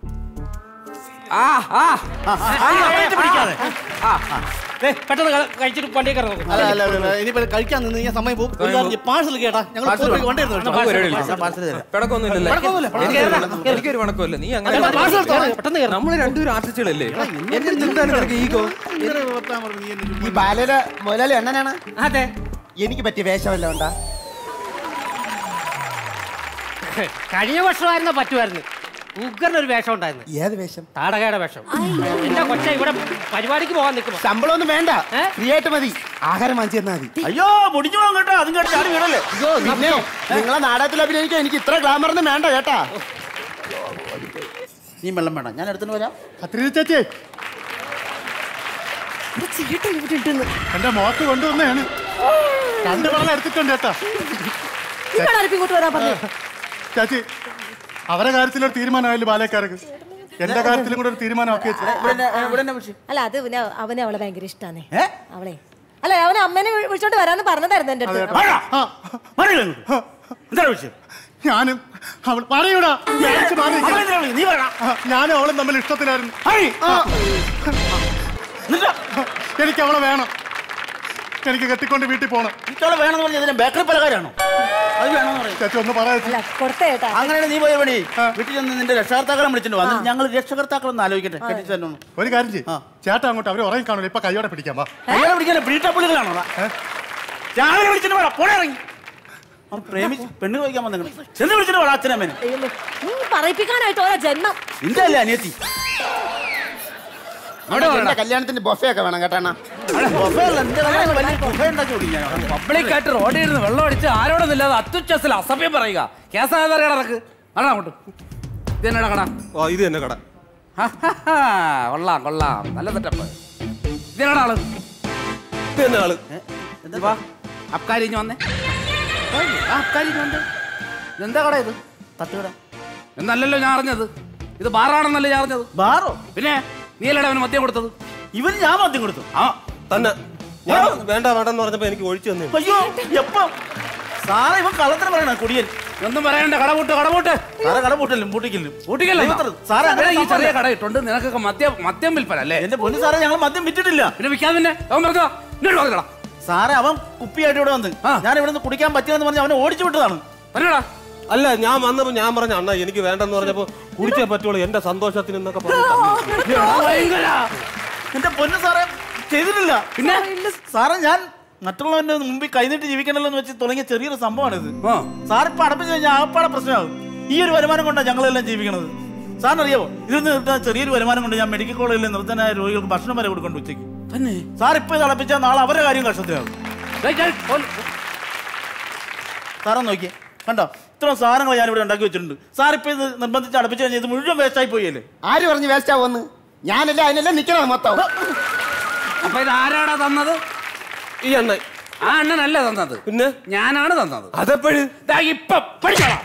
ആ ആ പിടിക്കാതെ ആ ദേ, പെട്ടെന്ന് ക- കഴിച്ചിട്ട് വണ്ടിയൊക്കെ ഇറങ്ങും അല്ല അല്ല അല്ല ഇനിയിപ്പോ കഴിക്കാൻ നിന്ന് കഴിഞ്ഞാൽ സമയം പോകും പാഴ്സൽ കേട്ടാ ഞങ്ങൾ Parcel വേണം. വണ്ടി നമുക്ക് പരിപാടിയില്ല. ഞാൻ പാർസൽ തരാം പിണക്കൊന്നുമില്ലല്ലേ? പിണക്കമൊന്നുമില്ല. എനിക്ക് എനിക്കൊരു പിണക്കമില്ല നീ അങ്ങനെ അല്ല, parcel എടുത്തോ. പെട്ടെന്ന് കയറ്. നമ്മള് രണ്ടുപേരും ആർട്ടിസ്റ്റുകളല്ലേ എന്റെ അടുത്ത് എന്താണ് നിനക്ക് ഈഗോ ഈ ബാലയില മുതലാളി അണ്ണനാണ് അതെ എനിക്ക് പറ്റിയ വേഷമല്ല ഉണ്ടാ കഴിഞ്ഞ വർഷമായിരുന്ന പറ്റുമായിരുന്നു ഉഗ്രനൊരു വേഷം ഉണ്ടായിരുന്നു ഏത് വേഷം താടകയുടെ വേഷം എന്റെ കൊച്ച ഇവിടെ പരിപാടിക്ക് പോകാൻ നിൽക്കുമ്പോ ശമ്പളം ഒന്നും വേണ്ട ഏ? ഫ്രീ ആയിട്ട് മതി ആഹാരം വാങ്ങിച്ചു തന്നാ മതി അയ്യോ മുടിഞ്ഞു പോകാൻ കേട്ടോ അതും കേട്ടോ ചാടി വീടല്ലേ പിന്നെ നിങ്ങളെ നാടകത്തിൽ അഭിനയിക്കാൻ എനിക്ക് ഇത്ര ഗ്ലാമർ ഒന്നും വേണ്ട കേട്ടാ നീ വെള്ളം വേണം ഞാൻ എടുത്തിട്ട് വരാം കത്രീ ചേച്ചി ചേട്ടൻ ഇവിടെ ഉണ്ടെന്ന് എന്റെ മോക്ക് കൊണ്ടുവന്നാണ് രണ്ട് വെള്ളം എടുത്തിട്ടുണ്ട് കേട്ടാ നിങ്ങളാണ് ഇപ്പൊ ഇങ്ങോട്ട് വരാൻ പറഞ്ഞു ചേച്ചി അവരെ കാര്യത്തിലൊരു തീരുമാനമായില്ല ബാലക്കാർക്ക് എന്റെ കാര്യത്തിലും കൂടെ ഒരു തീരുമാനമാക്കി വെച്ചു ഇവിടെ എന്നെ- ഇവിടെ എന്നെ വിളിച്ച് അല്ല അത് പിന്നെ അവനെ അവളെ ഭയങ്കര ഇഷ്ടാണ് ഏ? അവളെ അല്ല അവനെ അമ്മേനെ വിളി- വിളിച്ചോണ്ട് വരാന്ന് പറഞ്ഞതായിരുന്നു എന്റെ അടുത്ത് വാടാ. മാറിയില്ല ഇങ്ങോട്ട്. എന്താണ് വിളിച്ചത് ഞാനും അവൾ പറയൂടാ ഞാനിച്ച് മാറി നിൽക്കാം. അവളെന്തിനാ വിളിച്ചത്? നീ പറയണം ആ, ഞാനും അവളും തമ്മിൽ ഇഷ്ടത്തിലായിരുന്നു എന്നിട്ടാ എനിക്ക് അവളെ വേണം എനിക്ക് കെട്ടിക്കൊണ്ട് വീട്ടിൽ പോണം ഇത്തോടെ വേണമെന്ന് പറഞ്ഞാൽ ഇതിന്റെ ബേക്കറി പലകാരാണോ അത് വേണമെന്ന് പറയും ചേച്ചി ഒന്ന് പറയാ അല്ല കൊടുത്തേ കേട്ടാ അങ്ങനെയാണ് നീ പോയ പണി വീട്ടിൽ നിന്ന് നിന്റെ രക്ഷകർത്താക്കളെ വിളിച്ചിട്ട് വന്നു ഞങ്ങൾ രക്ഷകർത്താക്കളൊന്ന് ആലോചിക്കട്ടെ കെട്ടിച്ചു തന്നെ ഒരു കാര്യം ചെയ്യും ചേട്ടാ അങ്ങോട്ട് അവരെ ഉറങ്ങി കാണില്ല ഇപ്പൊ കൈയോടെ പിടിക്കാം വാ അയാളെ വിളിക്കാൻ പ്രീട്ടപ്പുള്ളികളാണോ രാവിലെ വിളിച്ചിട്ട് വേണം പോടെ ഇറങ്ങി അവർ പ്രേമിച്ച് പെണ്ണ് ചോദിക്കാൻ വന്നു ചെന്ന് വിളിച്ചിട്ട് വേണം അച്ഛനമ്മേനെ ദൈവമേ, നീ പറയിപ്പിക്കാനായിട്ട് ഓരോ ജന്മം നിന്റെ അല്ലേ അനിയത്തി എന്റെ കല്യാണത്തിന്റെ ബൊഫേ ഒക്കെ വേണം കേട്ടാ ബൊഫേ അല്ല, നിന്റെ കല്യാണം വലിയ ബൊഫേ ഉണ്ടാക്കി കൊടുക്കും ഞാൻ. പബ്ലിക്കായിട്ട് റോഡിൽ ഇരുന്ന് വെള്ളം അടിച്ച് ആരോടൊന്നില്ലാതെ അത്യുച്ചസിൽ അസഭ്യം പറയുക കേസായതറിയാ നടക്ക് അടാ അങ്ങോട്ട് ഇത് എന്നടാ കട ഓ ഇത് തന്നെ കട കൊള്ളാം കൊള്ളാം നല്ല സെറ്റപ്പ് ഇത് എന്നടാ ആള് ഇത് തന്നെ ആള് ഇത് വാ അബ്കാരി ഇഞ്ഞ് വന്നേ ആ, അബ്കാരി ഇഞ്ഞ് വന്നേ ഇതെന്താ കട ഇത് തട്ടുകട എന്നല്ലല്ലോ ഞാൻ അറിഞ്ഞത് ഇത് ബാറാണെന്നല്ലേ ഞാൻ അറിഞ്ഞത് ബാറോ പിന്നെ നീ അല്ലടാ അവന് മദ്യം കൊടുത്തത് ഇവന് ഞാൻ മദ്യം കൊടുത്തു ആ തന്നെ ഞാൻ വേണ്ട വേണ്ടെന്ന് പറഞ്ഞപ്പോ എനിക്ക് ഒഴിച്ചു തന്നു അയ്യോ എപ്പോ സാറേ ഇവൻ കള്ളത്തിന് പറയണ കുടിയൻ ഒന്നും പറയണ്ട കടപൂട്ട് കടപൂട്ട് സാറേ കട പൂട്ടലും പൂട്ടിക്കലും പൂട്ടിക്കല്ല ദൈവത്തിന് സാറേ സാറേ ഈ അങ്ങനെ ചെറിയ കട ഇട്ടുണ്ട് നിനക്കൊക്കെ മദ്യം മദ്യം വിൽപ്പന അല്ലേ എന്റെ പൊന്നു സാറേ ഞങ്ങൾ മദ്യം വിറ്റിട്ടില്ല പിന്നെ വിൽക്കാൻ പിന്നെ അവൻ പറഞ്ഞോ ഇങ്ങോട്ട് പറഞ്ഞടാ സാറേ അവൻ കുപ്പിയായിട്ട് ഇവിടെ വന്ന് ആ. ഞാൻ ഇവിടെ നിന്ന് കുടിക്കാൻ പറ്റില്ലെന്ന് പറഞ്ഞ് അവനെ ഓടിച്ചു വിട്ടതാണ് പറഞ്ഞടാ അല്ല ഞാൻ വന്നപ്പോ ഞാൻ പറഞ്ഞ അണ്ണ എനിക്ക് വേണ്ടെന്ന് പറഞ്ഞപ്പോ കുടിച്ചേ പറ്റുള്ളൂ എന്റെ സന്തോഷത്തിന് എന്നൊക്കെ പറഞ്ഞു ഭയങ്കര എന്റെ പൊന്നു സാറേ ചെയ്തിട്ടില്ല പിന്നെ സാറേ ഞാൻ മറ്റുള്ളവന്റെ മുമ്പിൽ കൈനീട്ടി ജീവിക്കണല്ലോ എന്ന് വെച്ച് തുടങ്ങിയ ചെറിയൊരു സംഭവമാണിത് സാർ ഇപ്പൊ അടപ്പിച്ച് കഴിഞ്ഞാൽ ആപ്പാടെ പ്രശ്നമാകും ഈ ഒരു വരുമാനം കൊണ്ടാണ് ഞങ്ങളെല്ലാം ജീവിക്കണത് സാറിന് അറിയാമോ ഇതിൽ നിന്ന് കിട്ടുന്ന ചെറിയൊരു വരുമാനം കൊണ്ട് ഞാൻ മെഡിക്കൽ കോളേജിലെ നിർത്തനായ രോഗികൾക്ക് ഭക്ഷണം വരെ കൊടുക്കൊണ്ട് ഉച്ചയ്ക്ക് തന്നെ സാർ ഇപ്പൊ ഇത് അടപ്പിച്ചാൽ നാളെ അവരുടെ കാര്യം കഷ്ടത്തിലാകും സാറേ നോക്കിയേ കണ്ടോ ഇത്രയും സാധനങ്ങൾ ഞാൻ ഇവിടെ ഉണ്ടാക്കി വെച്ചിട്ടുണ്ട് സാർ ഇപ്പൊ ഇത് നിർബന്ധിച്ച് അടപ്പിച്ച് കഴിഞ്ഞാൽ ഇത് മുഴുവൻ വേസ്റ്റായി പോയല്ലേ ആര് പറഞ്ഞു വേസ്റ്റ് ആവുമെന്ന് ഞാനല്ല അതിനല്ല നിക്കണത് മൊത്തം അപ്പൊ ഇത് ആരാടാ തന്നത് ഈ അണ്ണൻ ആ അണ്ണനല്ല തന്നത് പിന്നെ ഞാനാണ് തന്നത് അതെപ്പോഴും ദാ ഇപ്പൊ പഠിച്ചോളാം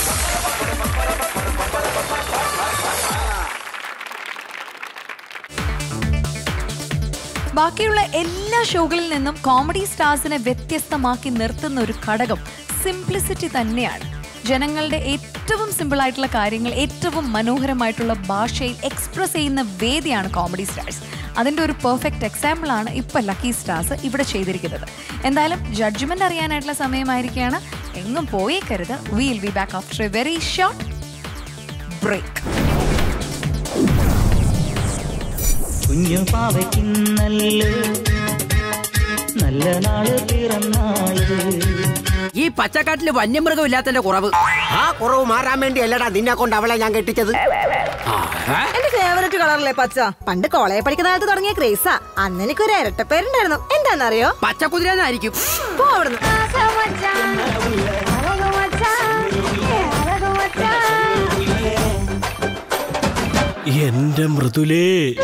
ബാക്കിയുള്ള എല്ലാ ഷോകളിൽ നിന്നും കോമഡി സ്റ്റാർസിനെ വ്യത്യസ്തമാക്കി നിർത്തുന്ന ഒരു ഘടകം സിംപ്ലിസിറ്റി തന്നെയാണ് ജനങ്ങളുടെ ഏറ്റവും സിമ്പിൾ ആയിട്ടുള്ള കാര്യങ്ങൾ ഏറ്റവും മനോഹരമായിട്ടുള്ള ഭാഷയിൽ എക്സ്പ്രസ് ചെയ്യുന്ന വേദിയാണ് കോമഡി സ്റ്റാർസ് അതിൻ്റെ ഒരു പെർഫെക്റ്റ് എക്സാമ്പിൾ ആണ് ഇപ്പം ലക്കി സ്റ്റാർസ് ഇവിടെ ചെയ്തിരിക്കുന്നത് എന്തായാലും ജഡ്ജ്മെന്റ് അറിയാനായിട്ടുള്ള സമയമായിരിക്കുകയാണ് എങ്ങും പോയേക്കരുത് will be back after a very short break കുഞ്ഞു പാവയ്ക്കുന്നല്ലോ നല്ല നാള് പിറന്നാള് ഈ പച്ചക്കാട്ടില് വന്യമൃഗം ഇല്ലാത്തതിന്റെ കുറവ് ആ കുറവ് മാറാൻ വേണ്ടി അല്ലടാ നിന്നെ കൊണ്ട് അവളെ ഞാൻ കെട്ടിച്ചത് എന്റെ ഫേവറേറ്റ് കളറല്ലേ പച്ച പണ്ട് കോളേജ് പഠിക്കുന്ന കാലത്ത് തുടങ്ങിയ ക്രേസാ അന്ന് എനിക്കൊരു ഇരട്ടപ്പേരുണ്ടായിരുന്നു എന്താണെന്നറിയോ പച്ചക്കുതിരെന്നായിരിക്കും പോ അവിടുന്ന് എന്റെ മൃദുലേ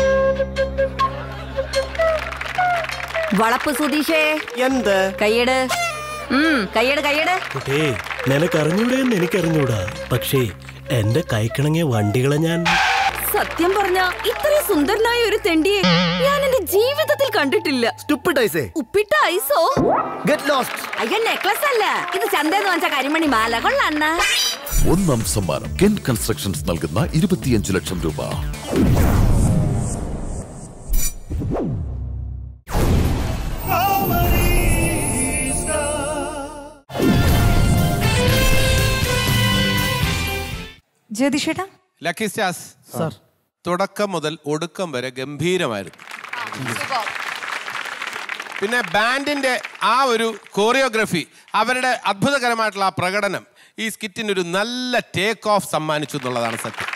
വളപ്പ് സുധീഷേ എന്ത് കയ്യട് ഉം കയ്യട് കയ്യട് കുട്ടേ നിനക്കറിഞ്ഞൂടെന്ന് എനിക്കറിഞ്ഞൂടാ പക്ഷേ എന്റെ കൈക്കിണങ്ങിയ വണ്ടികളെ ഞാൻ സത്യം പറഞ്ഞ ഇത്രയും സുന്ദരനായ ഒരു തെണ്ടിയെ ഞാൻ എന്റെ ജീവിതത്തിൽ കണ്ടിട്ടില്ല ഉപ്പിട്ട ഐസോ ഗെറ്റ് ലോസ്റ്റ് അയ്യോ നെക്ലസ് അല്ല ഇത് ചന്തയെന്ന് വാങ്ങിച്ച കരിമണി മാല കൊള്ളണ്ണ ഒന്നാം സമ്മാനം കെൻ കൺസ്ട്രക്ഷൻസ് നൽകുന്ന ഇരുപത്തിയഞ്ച് ലക്ഷം രൂപ ജ്യോതിഷേട്ടാ ലക്കി സ്റ്റാർസ് സാർ തുടക്കം മുതൽ ഒടുക്കം വരെ ഗംഭീരമായിരുന്നു പിന്നെ ബാൻഡിന്റെ ആ ഒരു കോറിയോഗ്രഫി അവരുടെ അത്ഭുതകരമായിട്ടുള്ള ആ പ്രകടനം ഈ സ്കിറ്റിന് ഒരു നല്ല ടേക്ക് ഓഫ് സമ്മാനിച്ചു എന്നുള്ളതാണ് സത്യം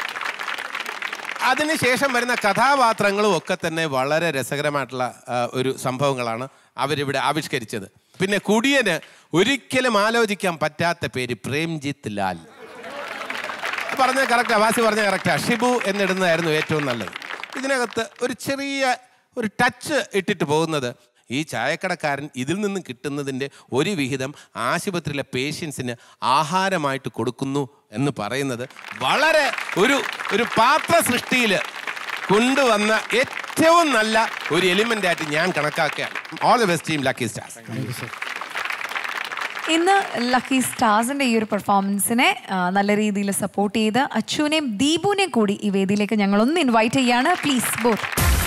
അതിനുശേഷം വരുന്ന കഥാപാത്രങ്ങളും ഒക്കെ തന്നെ വളരെ രസകരമായിട്ടുള്ള ആ, ഒരു സംഭവങ്ങളാണ് അവരിവിടെ ആവിഷ്കരിച്ചത് പിന്നെ കുടിയന് ഒരിക്കലും ആലോചിക്കാൻ പറ്റാത്ത പേര് പ്രേംജിത്ത് ലാൽ പറഞ്ഞ കറക്റ്റാ വാസി പറഞ്ഞ കറക്റ്റാ ഷിബു എന്നിടുന്നതായിരുന്നു ഏറ്റവും നല്ലത് ഇതിനകത്ത് ഒരു ചെറിയ ഒരു ടച്ച് ഇട്ടിട്ട് പോകുന്നത് ഈ ചായക്കടക്കാരൻ ഇതിൽ നിന്നും കിട്ടുന്നതിൻ്റെ ഒരു വിഹിതം ആശുപത്രിയിലെ പേഷ്യൻസിന് ആഹാരമായിട്ട് കൊടുക്കുന്നു എന്ന് പറയുന്നത് വളരെ ഒരു ഒരു പാത്ര സൃഷ്ടിയിൽ കൊണ്ടുവന്ന ഏറ്റവും നല്ല ഒരു എലിമെൻ്റ് ആയിട്ട് ഞാൻ കണക്കാക്കുകയാണ് all the best team lucky stars ഇന്ന് ലക്കി സ്റ്റാർസിന്റെ ഈ ഒരു പെർഫോമൻസിനെ ആ, നല്ല രീതിയിൽ സപ്പോർട്ട് ചെയ്ത് അച്ചുവിനെയും ദീപുവിനെയും കൂടി ഈ വേദിയിലേക്ക് ഞങ്ങൾ ഒന്ന് ഇൻവൈറ്റ് ചെയ്യാണ് പ്ലീസ് ബോത്ത്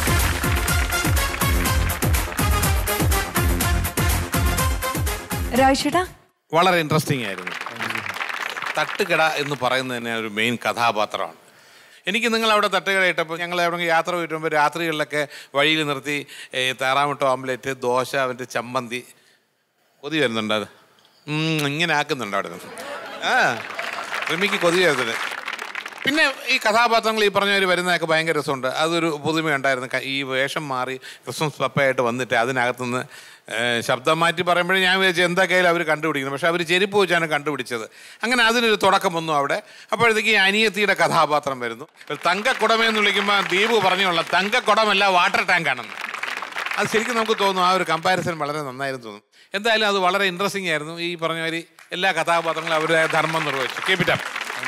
രാജേട്ടാ വളരെ ഇൻട്രസ്റ്റിംഗ് ആയിരുന്നു തട്ടുകട എന്ന് പറയുന്നത് തന്നെ ഒരു മെയിൻ കഥാപാത്രമാണ് എനിക്ക് നിങ്ങൾ അവിടെ തട്ടുകട ഇട്ടപ്പോൾ ഞങ്ങൾ എവിടെയെങ്കിലും യാത്ര പോയിട്ടുമ്പോൾ രാത്രികളിലൊക്കെ വഴിയിൽ നിർത്തി ഏ, താറാമുട്ട ഓംലെറ്റ് ദോശ അവൻ്റെ ചമ്മന്തി കൊതി വരുന്നുണ്ട് അത് ഉം, ഇങ്ങനെ ആക്കുന്നുണ്ട് അവിടെ നിന്ന് ആ റിമിക്ക് കൊതി വരുന്നുണ്ട് പിന്നെ ഈ കഥാപാത്രങ്ങൾ ഈ പറഞ്ഞവർ വരുന്നതൊക്കെ ഭയങ്കര രസമുണ്ട് അതൊരു പുതുമയുണ്ടായിരുന്നു ക- ഈ വേഷം മാറി ക്രിസ്മസ് പപ്പയായിട്ട് വന്നിട്ട് അതിനകത്തുനിന്ന് ഏഹ്, ശബ്ദം മാറ്റി പറയുമ്പോഴേ ഞാൻ വിചാരിച്ചു എന്തൊക്കെയായാലും അവർ കണ്ടുപിടിക്കുന്നത് പക്ഷെ അവർ ചെരുപ്പ് വെച്ചാണ് കണ്ടുപിടിച്ചത് അങ്ങനെ അതിനൊരു തുടക്കം വന്നു അവിടെ അപ്പോഴത്തേക്ക് ഈ അനിയത്തിയുടെ കഥാപാത്രം വരുന്നു ഒരു തങ്കക്കുടമെന്ന് വിളിക്കുമ്പോൾ ദീപു പറഞ്ഞുള്ള തങ്കക്കുടമല്ല വാട്ടർ ടാങ്കാണെന്ന് അത് ശരിക്കും നമുക്ക് തോന്നും ആ ഒരു കമ്പാരിസൺ വളരെ നന്നായിരുന്നു തോന്നും എന്തായാലും അത് വളരെ ഇൻട്രസ്റ്റിംഗ് ആയിരുന്നു ഈ പറഞ്ഞ മാതിരി എല്ലാ കഥാപാത്രങ്ങളും അവരുടെ ധർമ്മം നിർവഹിച്ചു കേപ്പിറ്റാം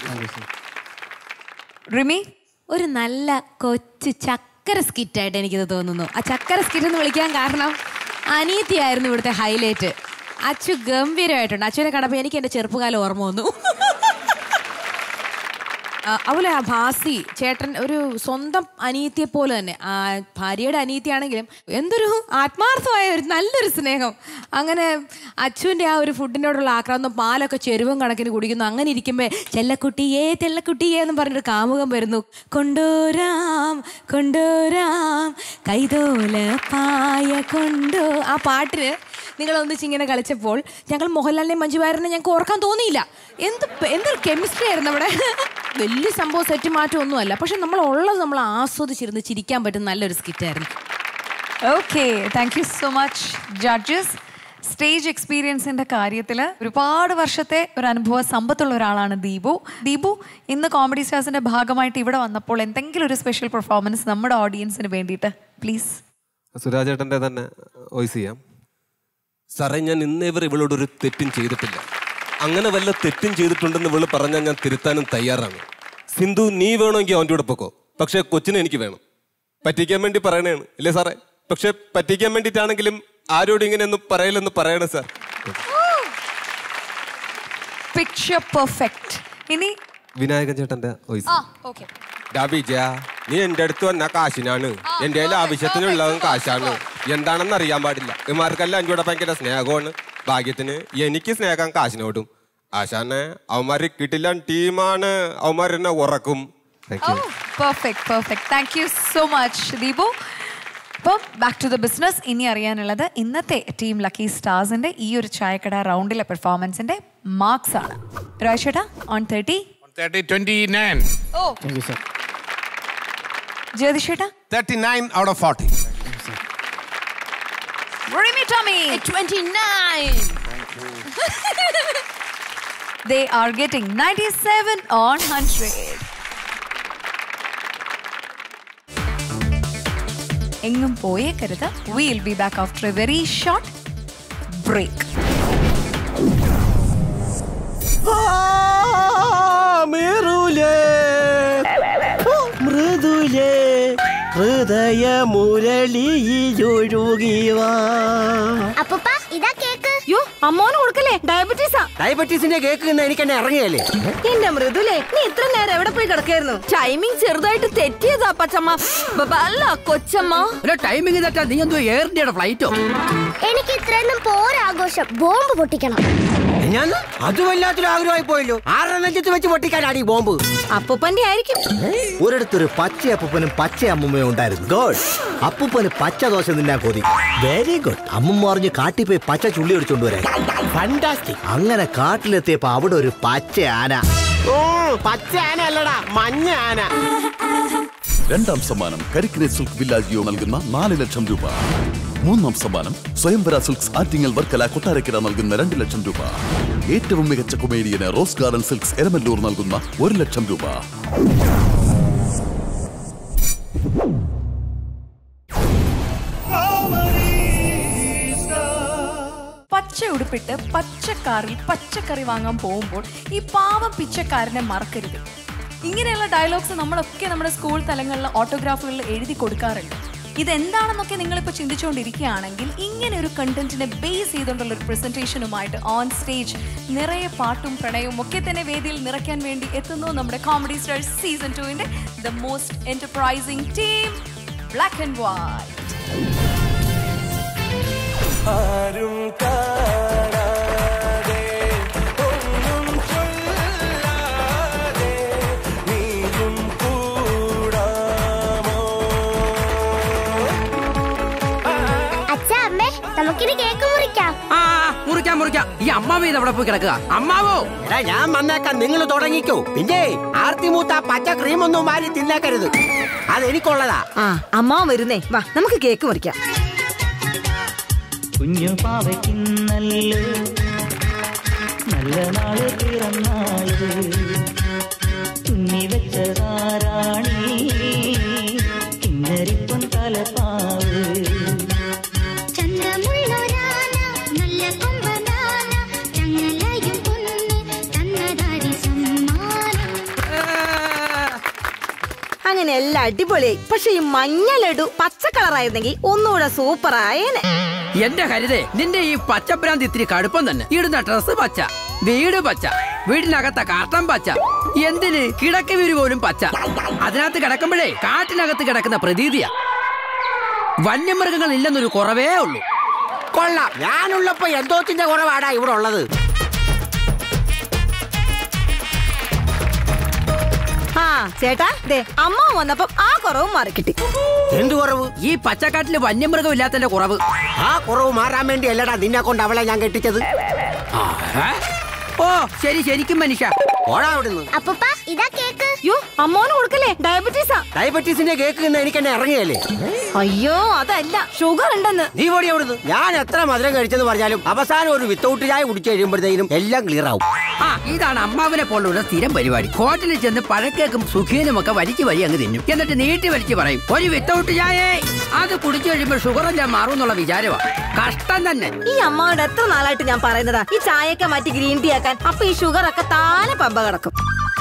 റിമി ഒരു നല്ല കൊച്ചു ചക്കര സ്കിറ്റായിട്ട് എനിക്കിത് തോന്നുന്നു ആ ചക്കര സ്കിറ്റ് എന്ന് വിളിക്കാൻ കാരണം അനീതിയായിരുന്നു ഇവിടുത്തെ ഹൈലൈറ്റ് അച്ചു ഗംഭീരമായിട്ടുണ്ട് അച്ചുവിനെ കണ്ടപ്പോൾ എനിക്ക് എൻ്റെ ചെറുപ്പകാലം ഓർമ്മ വന്നു ആ, അതുപോലെ ആ ഭാസി ചേട്ടൻ ഒരു സ്വന്തം അനിയത്തിയെ പോലെ തന്നെ ആ ഭാര്യയുടെ അനിയത്തിയാണെങ്കിലും എന്തൊരു ആത്മാർത്ഥമായ ഒരു നല്ലൊരു സ്നേഹം അങ്ങനെ അച്ചുവിൻ്റെ ആ ഒരു ഫുഡിനോടുള്ള ആക്രാന്തം പാലൊക്കെ ചെരുവം കണക്കിന് കുടിക്കുന്നു അങ്ങനെ ഇരിക്കുമ്പോൾ ചെല്ലക്കുട്ടിയേ തെല്ലക്കുട്ടിയേ എന്ന് പറഞ്ഞൊരു കാമുകം വരുന്നു കൊണ്ടോരാം കൊണ്ടോരാം കൈതോല പായ കൊണ്ടോ ആ പാട്ടിന് നിങ്ങൾ ഒന്നിച്ചിങ്ങനെ കളിച്ചപ്പോൾ ഞങ്ങൾ മോഹൻലാലിനെ മഞ്ജു വാര്യനെ ഞങ്ങൾക്ക് ഓർക്കാൻ തോന്നിയില്ല എന്ത് പ- എന്തൊരു കെമിസ്ട്രി ആയിരുന്നു അവിടെ വലിയ സംഭവം സെറ്റ് മാറ്റം ഒന്നുമല്ല പക്ഷെ നമ്മൾ ഉള്ളത് നമ്മൾ ആസ്വദിച്ചിരുന്ന് ചിരിക്കാൻ പറ്റുന്ന നല്ലൊരു സ്കിറ്റായിരുന്നു okay thank you so much judges stage എക്സ്പീരിയൻസിന്റെ കാര്യത്തിൽ ഒരുപാട് വർഷത്തെ ഒരു അനുഭവ സമ്പത്തുള്ള ഒരാളാണ് ദീപു ദീപു ഇന്ന് കോമഡി സ്റ്റാർസിന്റെ ഭാഗമായിട്ട് ഇവിടെ വന്നപ്പോൾ എന്തെങ്കിലും ഒരു സ്പെഷ്യൽ പെർഫോമൻസ് നമ്മുടെ ഓഡിയൻസിന് വേണ്ടിയിട്ട് പ്ലീസ് സുരാജേട്ടൻ്റെ തന്നെ വോയിസ് ചെയ്യാം സാറേ ഞാൻ ഇന്നേ വരെ ഇവളോട് ഒരു തെറ്റും ചെയ്തിട്ടില്ല അങ്ങനെ വല്ല തെറ്റും ചെയ്തിട്ടുണ്ടെന്ന് ഇവള് പറഞ്ഞാൽ ഞാൻ തിരുത്താനും തയ്യാറാണ് സിന്ധു നീ വേണമെങ്കിൽ അവൻ്റെ കൂടെ പൊക്കോ പക്ഷേ കൊച്ചിനെ എനിക്ക് വേണം പറ്റിക്കാൻ വേണ്ടി പറയണേണ് ഇല്ലേ സാറേ പക്ഷെ പറ്റിക്കാൻ വേണ്ടിയിട്ടാണെങ്കിലും ആരോടും ഇങ്ങനെ ഒന്നും പറയില്ലെന്ന് പറയണേ സാർ പിക്ചർ പെർഫെക്റ്റ് ഇനി വിനായകൻ ചേട്ടൻ്റെ വോയിസ് ആ ഓക്കെ ഡാ വിജയ നീ എന്റെ അടുത്ത് വന്ന കാശിനാണ് എന്റെ കയ്യിൽ ആവശ്യത്തിനുള്ളതും കാശാണ് എന്താണെന്ന് അറിയാൻ പാടില്ല ഇമാർക്കെല്ലാം അഞ്ചൂടെ ഭയങ്കര സ്നേഹമാണ് ഭാഗ്യത്തിന് എനിക്ക് സ്നേഹം കാശിനോടും ആശാനെ അവന്മാര് കിട്ടില്ല ടീമാണ് അവന്മാർ എന്നെ ഉറക്കും thank you perfect perfect thank you so much Deepu അപ്പം ബാക്ക് ടു ദ ബിസിനസ് ഇനി അറിയാനുള്ളത് ഇന്നത്തെ ടീം ലക്കി സ്റ്റാർസിന്റെ ഈ ഒരു ചായക്കട റൗണ്ടിലെ പെർഫോമൻസിന്റെ മാർക്സ് ആണ് രാജേട്ടാ on thirty thirty twenty nine ഓ ജ്യോതിഷേട്ടാ thirty nine out of forty Remy Tommy 29 They are getting 97 on 100 എങ്ങും പോയേക്കരുത് will be back after a very short break മേറൂലേ മൃദുലേ ഹൃദയ മുരളിയൊഴുകിവാ അപ്പൂപ്പ ഇതാ കേക്ക് യോ അമ്മോന് കൊടുക്കല്ലേ ഡയബറ്റീസാ ഡയബറ്റീസിന്റെ കേക്ക് ഇന്ന് എനിക്ക് എന്നെ ഇറങ്ങിയല്ലേ എന്റെ മൃദുലേ നീ ഇത്ര നേരം എവിടെ പോയി കിടക്കായിരുന്നു ടൈമിംഗ് ചെറുതായിട്ട് തെറ്റിയതാ പച്ചമ്മ ബ- ബ- അല്ല കൊച്ചമ്മ ടൈമിംഗ് തെറ്റാ നീ എന്തോ എയർ ഇന്ത്യയുടെ ഫ്ലൈറ്റോ എനിക്ക് ഇത്രയൊന്നും പോരാഘോഷം ബോംബ് പൊട്ടിക്കണം ഞാൻ അത് വല്ലാത്തൊരു ആഗ്രഹമായി പോയല്ലോ ആറര നെഞ്ചത്ത് വെച്ച് പൊട്ടിക്കാനാണ് ഈ ബോംബ് അപ്പൂപ്പന്റെ ആയിരിക്കും ഒരിടത്തൊരു പച്ച അപ്പൂപ്പനും പച്ച അമ്മുമ്മയും ഉണ്ടായിരുന്നു ഗോഡ് അപ്പൂപ്പന് പച്ച ദോശ തിന്നാൻ കൊതി വെരി ഗുഡ് അമ്മുമ്മ പറഞ്ഞു കാട്ടിൽ പോയി പച്ച ചുള്ളി ഒടിച്ചോണ്ട് വരാൻ ഫണ്ടാസ്റ്റിക് അങ്ങനെ കാട്ടിലെത്തിയപ്പോ അവിടെ ഒരു പച്ച ആന ഓ പച്ച ആന അല്ലടാ മഞ്ഞ ആന രണ്ടാം സമ്മാനം കരിക്കിനെ സിൽക്ക് വില്ലാജിയോ നൽകുന്ന നാല് ലക്ഷം രൂപ മൂന്നാം സമ്മാനം സ്വയംവര സിൽക്സ് ആറ്റിങ്ങൽ വർക്കല കൊട്ടാരക്കര നൽകുന്ന രണ്ട് ലക്ഷം രൂപ ഏറ്റവും മികച്ച കൊമേഡിയന് റോസ് ഗാർഡൻ സിൽക്സ് എരമല്ലൂർ നൽകുന്ന ഒരു ലക്ഷം രൂപ പച്ച ഉടുപ്പിട്ട് പച്ചക്കാറിൽ പച്ചക്കറി വാങ്ങാൻ പോകുമ്പോൾ ഈ പാവം പിച്ചക്കാരനെ മറക്കരുത് ഇങ്ങനെയുള്ള ഡയലോഗ്സ് നമ്മളൊക്കെ നമ്മുടെ സ്കൂൾ തലങ്ങളിൽ ഓട്ടോഗ്രാഫുകളിൽ എഴുതി കൊടുക്കാറുണ്ട് ഇതെന്താണെന്നൊക്കെ നിങ്ങളിപ്പോൾ ചിന്തിച്ചുകൊണ്ടിരിക്കുകയാണെങ്കിൽ ഇങ്ങനെ ഒരു കണ്ടന്റിനെ ബേസ് ചെയ്തുകൊണ്ടുള്ള ഒരു പ്രസന്റേഷനുമായിട്ട് ഓൺ സ്റ്റേജ് നിറയെ പാട്ടും പ്രണയവും ഒക്കെ തന്നെ വേദിയിൽ നിറയ്ക്കാൻ വേണ്ടി എത്തുന്നു നമ്മുടെ കോമഡി സ്റ്റാർസ് സീസൺ ടുവിന്റെ the most enterprising team black and white ആരും കാണാതെ ഒന്നും ചൊല്ലാതെ നീയും കൂടാമോ അച്ഛാ അമ്മേ നമുക്കിനി കേക്ക് മുറിക്കാം ആ മുറിക്കാം മുറിക്കാം ഈ അമ്മാവ ഇത് അവിടെ പോയി കിടക്കുക അമ്മാവോ എടാ ഞാൻ വന്നേക്കാം നിങ്ങൾ തുടങ്ങിക്കോ പിന്നെ ആർത്തി മൂത്ത പച്ച ക്രീം ഒന്നും വാരി തിന്നേക്കരുത് അത് എനിക്കുള്ളതാ ആ അമ്മാവൻ വരുന്നേ വാ നമുക്ക് കേക്ക് മുറിക്കാം കുഞ്ഞു പാവയ്ക്കുന്നല്ലോ നല്ല നാള് പിറന്നാള് തുന്നി വെച്ചതാരാണി കിന്നരിപ്പൻ തലപ്പാവ് ചന്ദ്രമുള്ളൊരാന നല്ല കൊമ്പനാന ചങ്ങലയും പൊന്ന് തന്നതാരി സമ്മാനം അങ്ങനെ എല്ലാം അടിപൊളിയായി പക്ഷെ ഈ മഞ്ഞ ലഡു പച്ച കളറായിരുന്നെങ്കിൽ ഒന്നുകൂടെ സൂപ്പർ ആയേനെ എന്റെ ഹരിതേ നിന്റെ ഈ പച്ചഭ്രാന്തി ഇത്തിരി കടുപ്പം തന്നെ ഇടുന്ന ഡ്രസ് പച്ച വീട് പച്ച വീടിനകത്ത കാട്ടം പച്ച എന്തിന് കിടക്ക വീര് പോലും പച്ച അതിനകത്ത് കിടക്കുമ്പോഴേ കാട്ടിനകത്ത് കിടക്കുന്ന പ്രതീതിയാ വന്യമൃഗങ്ങൾ ഇല്ലെന്നൊരു കുറവേ ഉള്ളൂ കൊള്ളാം ഞാനുള്ളപ്പോ എന്തോത്തിന്റെ കുറവാടാ ഇവിടെ ഉള്ളത് ആ ചേട്ടാ ദേ അമ്മ വന്നപ്പം ആ കുറവും മാറി കിട്ടി എന്തു കുറവ് ഈ പച്ചക്കാട്ടില് വന്യമൃഗം ഇല്ലാത്തതിന്റെ കുറവ് ആ കുറവ് മാറാൻ വേണ്ടി അല്ലടാ നിന്നെ കൊണ്ട് അവളെ ഞാൻ കെട്ടിച്ചത് ആ, ഏ? ഓ ശരി ശരിക്കും മനുഷ്യ ഓടാ അവിടുന്ന് അപ്പൂപ്പ ഇതാ കേക്ക് യോ അമ്മോന് കൊടുക്കല്ലേ ഡയബറ്റീസാ ഡയബറ്റീസിന്റെ കേക്ക് നിന്ന് എനിക്ക് എന്നെ ഇറങ്ങിയല്ലേ അയ്യോ അതല്ല ഷുഗർ ഉണ്ടെന്ന് നീ ഓടി അവിടുന്ന് ഞാൻ എത്ര മധുരം കഴിച്ചെന്ന് പറഞ്ഞാലും അവസാനം ഒരു വിത്തൗട്ട് ചായ കുടിച്ചു കഴിയുമ്പോഴത്തേനും എല്ലാം ക്ലിയർ ആവും ആ ഇതാണ് അമ്മാവനെ പോലുള്ള സ്ഥിരം പരിപാടി ഹോട്ടലിൽ ചെന്ന് പഴക്കേക്കും സുഖീനും ഒക്കെ വലിച്ചു വരി അങ്ങ് തിന്നും എന്നിട്ട് നീട്ടി വലിച്ചു പറയും ഒരു വിത്തൗട്ട് ചായേ അത് കുടിച്ചു കഴിയുമ്പോൾ ഷുഗർ എല്ലാം മാറും എന്നുള്ള വിചാരമാ കഷ്ടം തന്നെ ഈ അമ്മാവോട് എത്ര നാളായിട്ട് ഞാൻ പറയുന്നതാ ഈ ചായയൊക്കെ മാറ്റി ഗ്രീൻ ടീ ആക്കാൻ അപ്പൊ ഈ ഷുഗർ ഒക്കെ താനെ പമ്പ കിടക്കും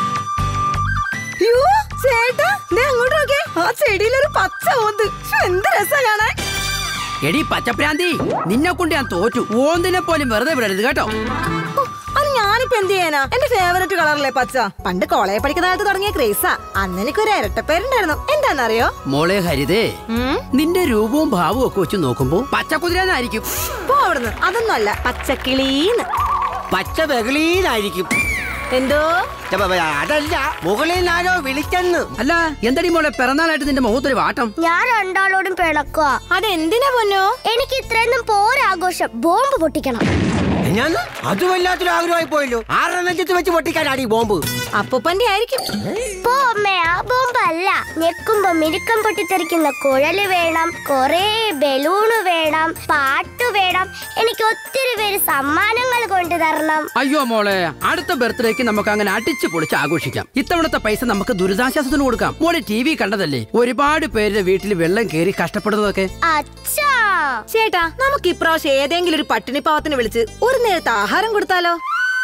യ്യോ, ചേട്ടാ ദേ അങ്ങോട്ട് നോക്കിയേ ആ ചെടിയിലൊരു പച്ച ഓന്ത് ശ്ശോ, എന്ത് രസാ കാണാൻ എടി പച്ചപ്രാന്തി നിന്നെ കൊണ്ട് ഞാൻ തോറ്റു ഓന്തിനെ പോലും വെറുതെ വിടരുത് കേട്ടോ ഓ, അത് ഞാനിപ്പോ എന്ത് ചെയ്യാനാ എന്റെ ഫേവറേറ്റ് കളറല്ലേ പച്ച പണ്ട് കോളേജ് പഠിക്കുന്ന കാലത്ത് തുടങ്ങിയ ക്രേസാ അന്ന് എനിക്കൊരു ഇരട്ടപ്പേരുണ്ടായിരുന്നു എന്താണെന്നറിയോ മോളെ ഹരിതേ നിന്റെ രൂപവും ഭാവവും ഒക്കെ വെച്ച് നോക്കുമ്പോ പച്ചക്കുതിരനായിരിക്കും പോ അവിടുന്ന് അതൊന്നും അല്ല പച്ചക്കിളീന്ന് പച്ച വെകളീനായിരിക്കും എന്തോ അതല്ല മുകളിൽ നിന്നാരോ വിളിച്ചെന്ന് അല്ല എന്തടി മോളെ പിറന്നാളായിട്ട് നിന്റെ മുഖത്തൊരു വാട്ടം ഞാൻ രണ്ടാളോടും പിണക്കുക അതെന്തിനാ പൊന്നോ എനിക്ക് ഇത്രയൊന്നും പോരാഘോഷം ബോംബ് പൊട്ടിക്കണം ഞാൻ അത് വല്ലാത്തൊരു ആഗ്രഹമായി പോയല്ലോ ആറര നെഞ്ചത്ത് വെച്ച് പൊട്ടിക്കാനാണ് ഈ ബോംബ് അപ്പൂപ്പന്റെ ആയിരിക്കും പോ അമ്മേ ആ ബോംബ് അല്ല ഞെക്കുമ്പോ മിരുക്കം പൊട്ടിത്തെറിക്കുന്ന കുഴല് വേണം കൊറേ ബലൂണ് വേണം പാട്ട് വേണം എനിക്ക് ഒത്തിരി പേര് സമ്മാനങ്ങൾ കൊണ്ടു തരണം അയ്യോ മോളെ അടുത്ത ബർത്ത്ഡേക്ക് നമുക്ക് അങ്ങനെ അടിച്ചു പൊളിച്ച് ആഘോഷിക്കാം ഇത്തവണത്തെ പൈസ നമുക്ക് ദുരിതാശ്വാസത്തിന് കൊടുക്കാം മോളെ ടി വി കണ്ടതല്ലേ ഒരുപാട് പേരുടെ വീട്ടിൽ വെള്ളം കയറി കഷ്ടപ്പെടുന്നതൊക്കെ അച്ഛാ ചേട്ടാ നമുക്ക് ഇപ്രാവശ്യം ഏതെങ്കിലും ഒരു പട്ടിണി പാവത്തിന് വിളിച്ച് ഒരു നേരത്തെ ആഹാരം കൊടുത്താലോ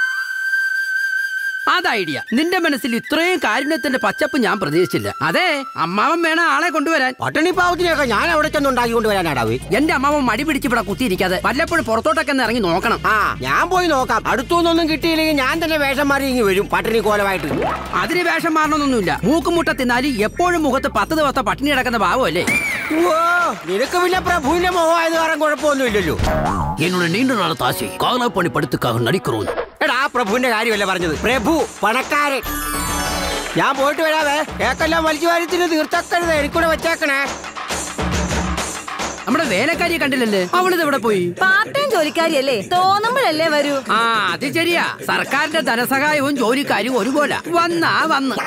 അത് ഐഡിയ നിന്റെ മനസ്സിൽ ഇത്രയും കാരുണ്യത്തിന്റെ പച്ചപ്പ് ഞാൻ പ്രതീക്ഷിച്ചില്ല അതെ അമ്മാവൻ വേണം ആളെ കൊണ്ടുവരാൻ പട്ടിണി പാവത്തിനെയൊക്കെ ഞാൻ അവിടെ ചെന്ന് ഉണ്ടാക്കി കൊണ്ടുവരാനാടാവേ എന്റെ അമ്മാവൻ മടി പിടിച്ച് ഇവിടെ കുത്തിയിരിക്കാതെ വല്ലപ്പോഴും പുറത്തോട്ടൊക്കെ ഒന്ന് ഇറങ്ങി നോക്കണം ആ ഞാൻ പോയി നോക്കാം അടുത്തൊന്നും കിട്ടിയില്ലെങ്കിൽ ഞാൻ തന്നെ വേഷം മാറി ഇങ്ങ് വരും പട്ടിണി കോലമായിട്ട് അതിന് വേഷം മാറണമെന്നൊന്നുമില്ല മൂക്കുമുട്ട തിന്നാല് എപ്പോഴും മുഖത്ത് പത്ത് ദിവസത്തെ പട്ടിണി കിടക്കുന്ന ഭാവമല്ലേ ഓ നിനക്ക് പിന്നെ പ്രഭുവിന്റെ മോഹമായത് കാരണം കുഴപ്പമൊന്നുമില്ലല്ലോ എന്നോട് നീണ്ട നാളെ താശി കാലാപ്പണി പടുത്തുക്കാக നടിக்கிறோம் എടാ ആ പ്രഭുവിന്റെ കാര്യമല്ല പറഞ്ഞത് പ്രഭു പണക്കാരൻ ഞാൻ പോയിട്ട് വരാവേ കേക്കെല്ലാം വലിച്ചു വാരത്തിന് തീർത്തക്കരുത് എനിക്കൂടെ വെച്ചേക്കണേ നമ്മുടെ വേലക്കാരിയെ കണ്ടില്ലല്ലേ അവളിത് എവിടെ പോയി പാർട്ട് ടൈം ജോലിക്കാരിയല്ലേ തോന്നുമ്പോഴല്ലേ വരൂ ആ അത് ശരിയാ സർക്കാരിന്റെ ധനസഹായവും ജോലിക്കാരും ഒരുപോലെ വന്നാ വന്ന്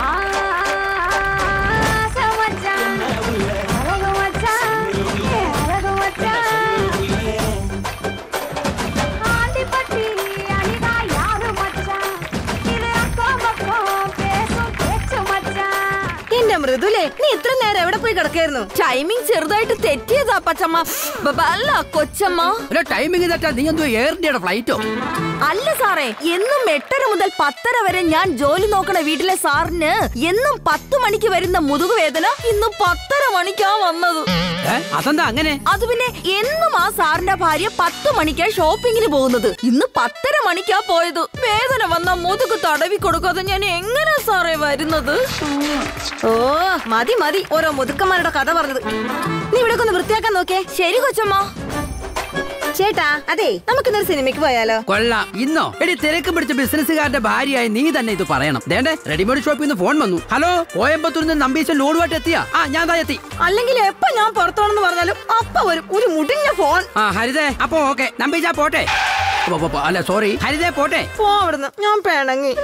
എന്റെ മൃദുലേ നീ ഇത്ര നേരം എവിടെ പോയി കിടക്കായിരുന്നു ടൈമിംഗ് ചെറുതായിട്ട് തെറ്റിയതാ പച്ചമ്മ ബ- ബ- അല്ല കൊച്ചമ്മ അല്ല ടൈമിംഗ് തെറ്റാ നീ എന്തോ എയർ ഇന്ത്യയുടെ ഫ്ലൈറ്റോ അല്ല സാറേ എന്നും എട്ടര മുതൽ പത്തര വരെ ഞാൻ ജോലി നോക്കണ വീട്ടിലെ സാറിന് എന്നും പത്ത് മണിക്ക് വരുന്ന മുതുകുവേദന ഇന്ന് പത്തര മണിക്കാ വന്നത് ഏ? അതെന്താ അങ്ങനെ അത് പിന്നെ എന്നും ആ സാറിന്റെ ഭാര്യ പത്ത് മണിക്കാ ഷോപ്പിങ്ങിന് പോകുന്നത് ഇന്ന് പത്തര മണിക്കാ പോയത് വേദന വന്ന മുതുക് തടവി കൊടുക്കാതെ ഞാൻ എങ്ങനെ സാറേ വരുന്നത് ഓ മതി മതി ഓരോ മുതുക്കന്മാരുടെ കഥ പറഞ്ഞത് നീ ഇവിടെ ഒന്ന് വൃത്തിയാക്കാൻ നോക്കേ ശരി കൊച്ചമ്മ ചേട്ടാ അതെ നമുക്കിന്നൊരു സിനിമയ്ക്ക് പോയാലോ കൊള്ളാം ഇന്നോ എടി തിരക്ക് പിടിച്ച ബിസിനസ്സുകാരന്റെ ഭാര്യയായി നീ തന്നെ ഇത് പറയണം ദേണ്ടേ റെഡിമെയ്ഡ് ഷോപ്പിൽ നിന്ന് ഫോൺ വന്നു ഹലോ കോയമ്പത്തൂരിൽ നിന്ന് നമ്പീശൻ ലോഡുമായിട്ട് എത്തിയാ ആ ഞാൻ താ എത്തി അല്ലെങ്കിൽ എപ്പോ ഞാൻ പുറത്തോണെന്ന് പറഞ്ഞാലും അപ്പ വരും ഒരു മുടിഞ്ഞ ഫോൺ ആ ഹരിതേ അപ്പൊ ഓക്കെ നമ്പീശ പോട്ടെ പോ, പോ, പോ. അല്ല സോറി ഹരിതേ പോട്ടെ പോ അവിടുന്ന് ഞാൻ പിണങ്ങി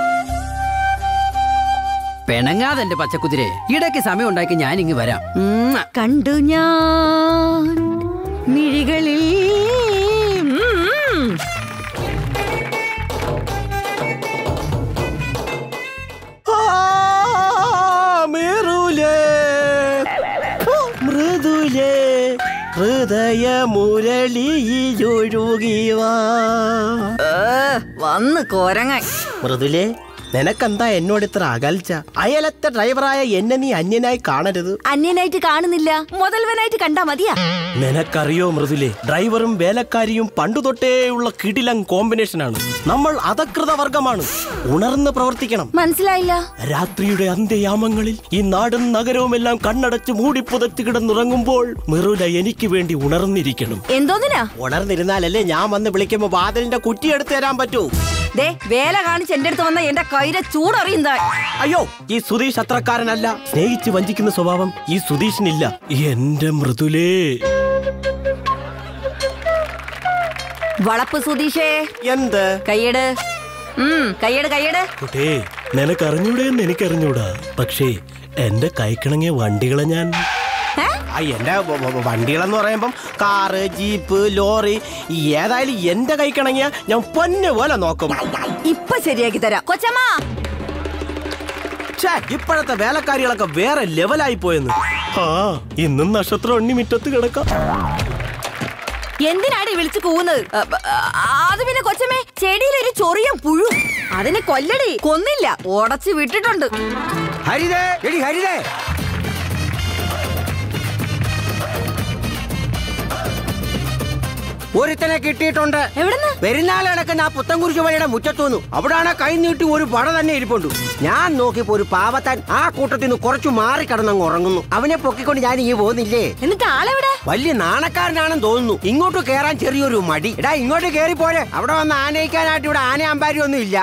പിണങ്ങാതെ എന്റെ പച്ചക്കുതിരെ ഇടയ്ക്ക് സമയം ഉണ്ടാക്കി ഞാൻ ഇങ്ങ് വരാം ഉം. കണ്ടു ഞാൻ മിഴികളിൽ ഉം. മേറൂലേ മൃദുലേ ഹൃദയ മുരളിയൊഴുകിവാ വന്ന് കോരങ്ങാൻ മൃദുലേ നിനക്കെന്താ എന്നോട് ഇത്ര അകൽച്ച അയലത്തെ ഡ്രൈവറായ എന്നെ നീ അന്യനായി കാണരുത് അന്യനായിട്ട് കാണുന്നില്ല മുതൽവനായിട്ട് കണ്ടാ മതിയാ നിനക്കറിയോ മൃദുലേ ഡ്രൈവറും വേലക്കാരിയും പണ്ടു തൊട്ടേയുള്ള കിടിലം കോമ്പിനേഷനാണ് നമ്മൾ അധകൃത വർഗമാണ് ഉണർന്ന് പ്രവർത്തിക്കണം മനസ്സിലായില്ല രാത്രിയുടെ അന്ത്യയാമങ്ങളിൽ ഈ നാടും നഗരവും എല്ലാം കണ്ണടച്ച് മൂടിപ്പുതച്ച് കിടന്നുറങ്ങുമ്പോൾ മിറുല എനിക്ക് വേണ്ടി ഉണർന്നിരിക്കണം എന്തോന്നിനാ ഉണർന്നിരുന്നാലല്ലേ ഞാൻ വന്ന് വിളിക്കുമ്പോ വാതിലിന്റെ കുറ്റി എടുത്തു തരാൻ പറ്റൂ ദേ വേല കാണിച്ച് എന്റെ അടുത്ത് വന്ന എന്റെ കൈരെ ചൂടറിയുന്ന അയ്യോ ഈ സുധീഷ് അത്രക്കാരനല്ല സ്നേഹിച്ച് വഞ്ചിക്കുന്ന സ്വഭാവം ഈ സുധീഷിനില്ല എന്റെ മൃദുലേ വളപ്പ് സുധീഷേ എന്ത് കയ്യട് ഉം കയ്യട് കയ്യട് കുട്ടേ നിനക്കറിഞ്ഞൂടെ എന്ന് എനിക്കറിഞ്ഞൂടാ പക്ഷേ എന്റെ കൈക്കിണങ്ങിയ വണ്ടികളെ ഞാൻ ആ, എന്റെ വ- വ- വണ്ടികളെന്ന് പറയുമ്പം കാറ് ജീപ്പ് ലോറി ഏതായാലും എന്റെ കൈക്കിണങ്ങിയ ഞാൻ പൊന്നു പോലെ നോക്കും ഇപ്പൊ ശരിയാക്കി തരാം കൊച്ചമ്മ ഛേ, ഇപ്പോഴത്തെ വേലക്കാരികളൊക്കെ വേറെ ലെവലായി പോയെന്ന് ആ ഇന്നും നക്ഷത്രം എണ്ണി മുറ്റത്ത് കിടക്കാം എന്തിനാണ് ഈ വിളിച്ചു കൂവുന്നത് അ, അ, അത് പിന്നെ കൊച്ചമ്മേ ചെടിയിൽ ഒരു ചൊറിയ പുഴു അതിനെ കൊല്ലടി കൊന്നില്ല ഉടച്ചു വിട്ടിട്ടുണ്ട് ഹരിതേ എടി ഹരിതേ ഒരുത്തനെ കിട്ടിയിട്ടുണ്ട് എവിടെന്ന് പെരുന്നാൾ കിടക്കുന്ന ആ പുത്തൻകുരിശ് വഴിയുടെ മുറ്റത്തുനിന്നു അവിടാണ് കൈ നീട്ടി ഒരു പട തന്നെ ഇരിപ്പുണ്ട് ഞാൻ നോക്കിയപ്പോ ഒരു പാവത്താൻ ആ കൂട്ടത്തിൽ നിന്ന് കുറച്ചു മാറി കിടന്നങ്ങ് ഉറങ്ങുന്നു അവനെ പൊക്കിക്കൊണ്ട് ഞാൻ ഈ പോകുന്നില്ലേ എന്നിട്ട് ആളെവിടെ വലിയ നാണക്കാരനാണെന്ന് തോന്നുന്നു ഇങ്ങോട്ട് കേറാൻ ചെറിയൊരു മടി എടാ ഇങ്ങോട്ട് കേറി പോരെ അവിടെ വന്ന് ആനയിക്കാനായിട്ട് ഇവിടെ ആന അമ്പാരി ഒന്നും ഇല്ല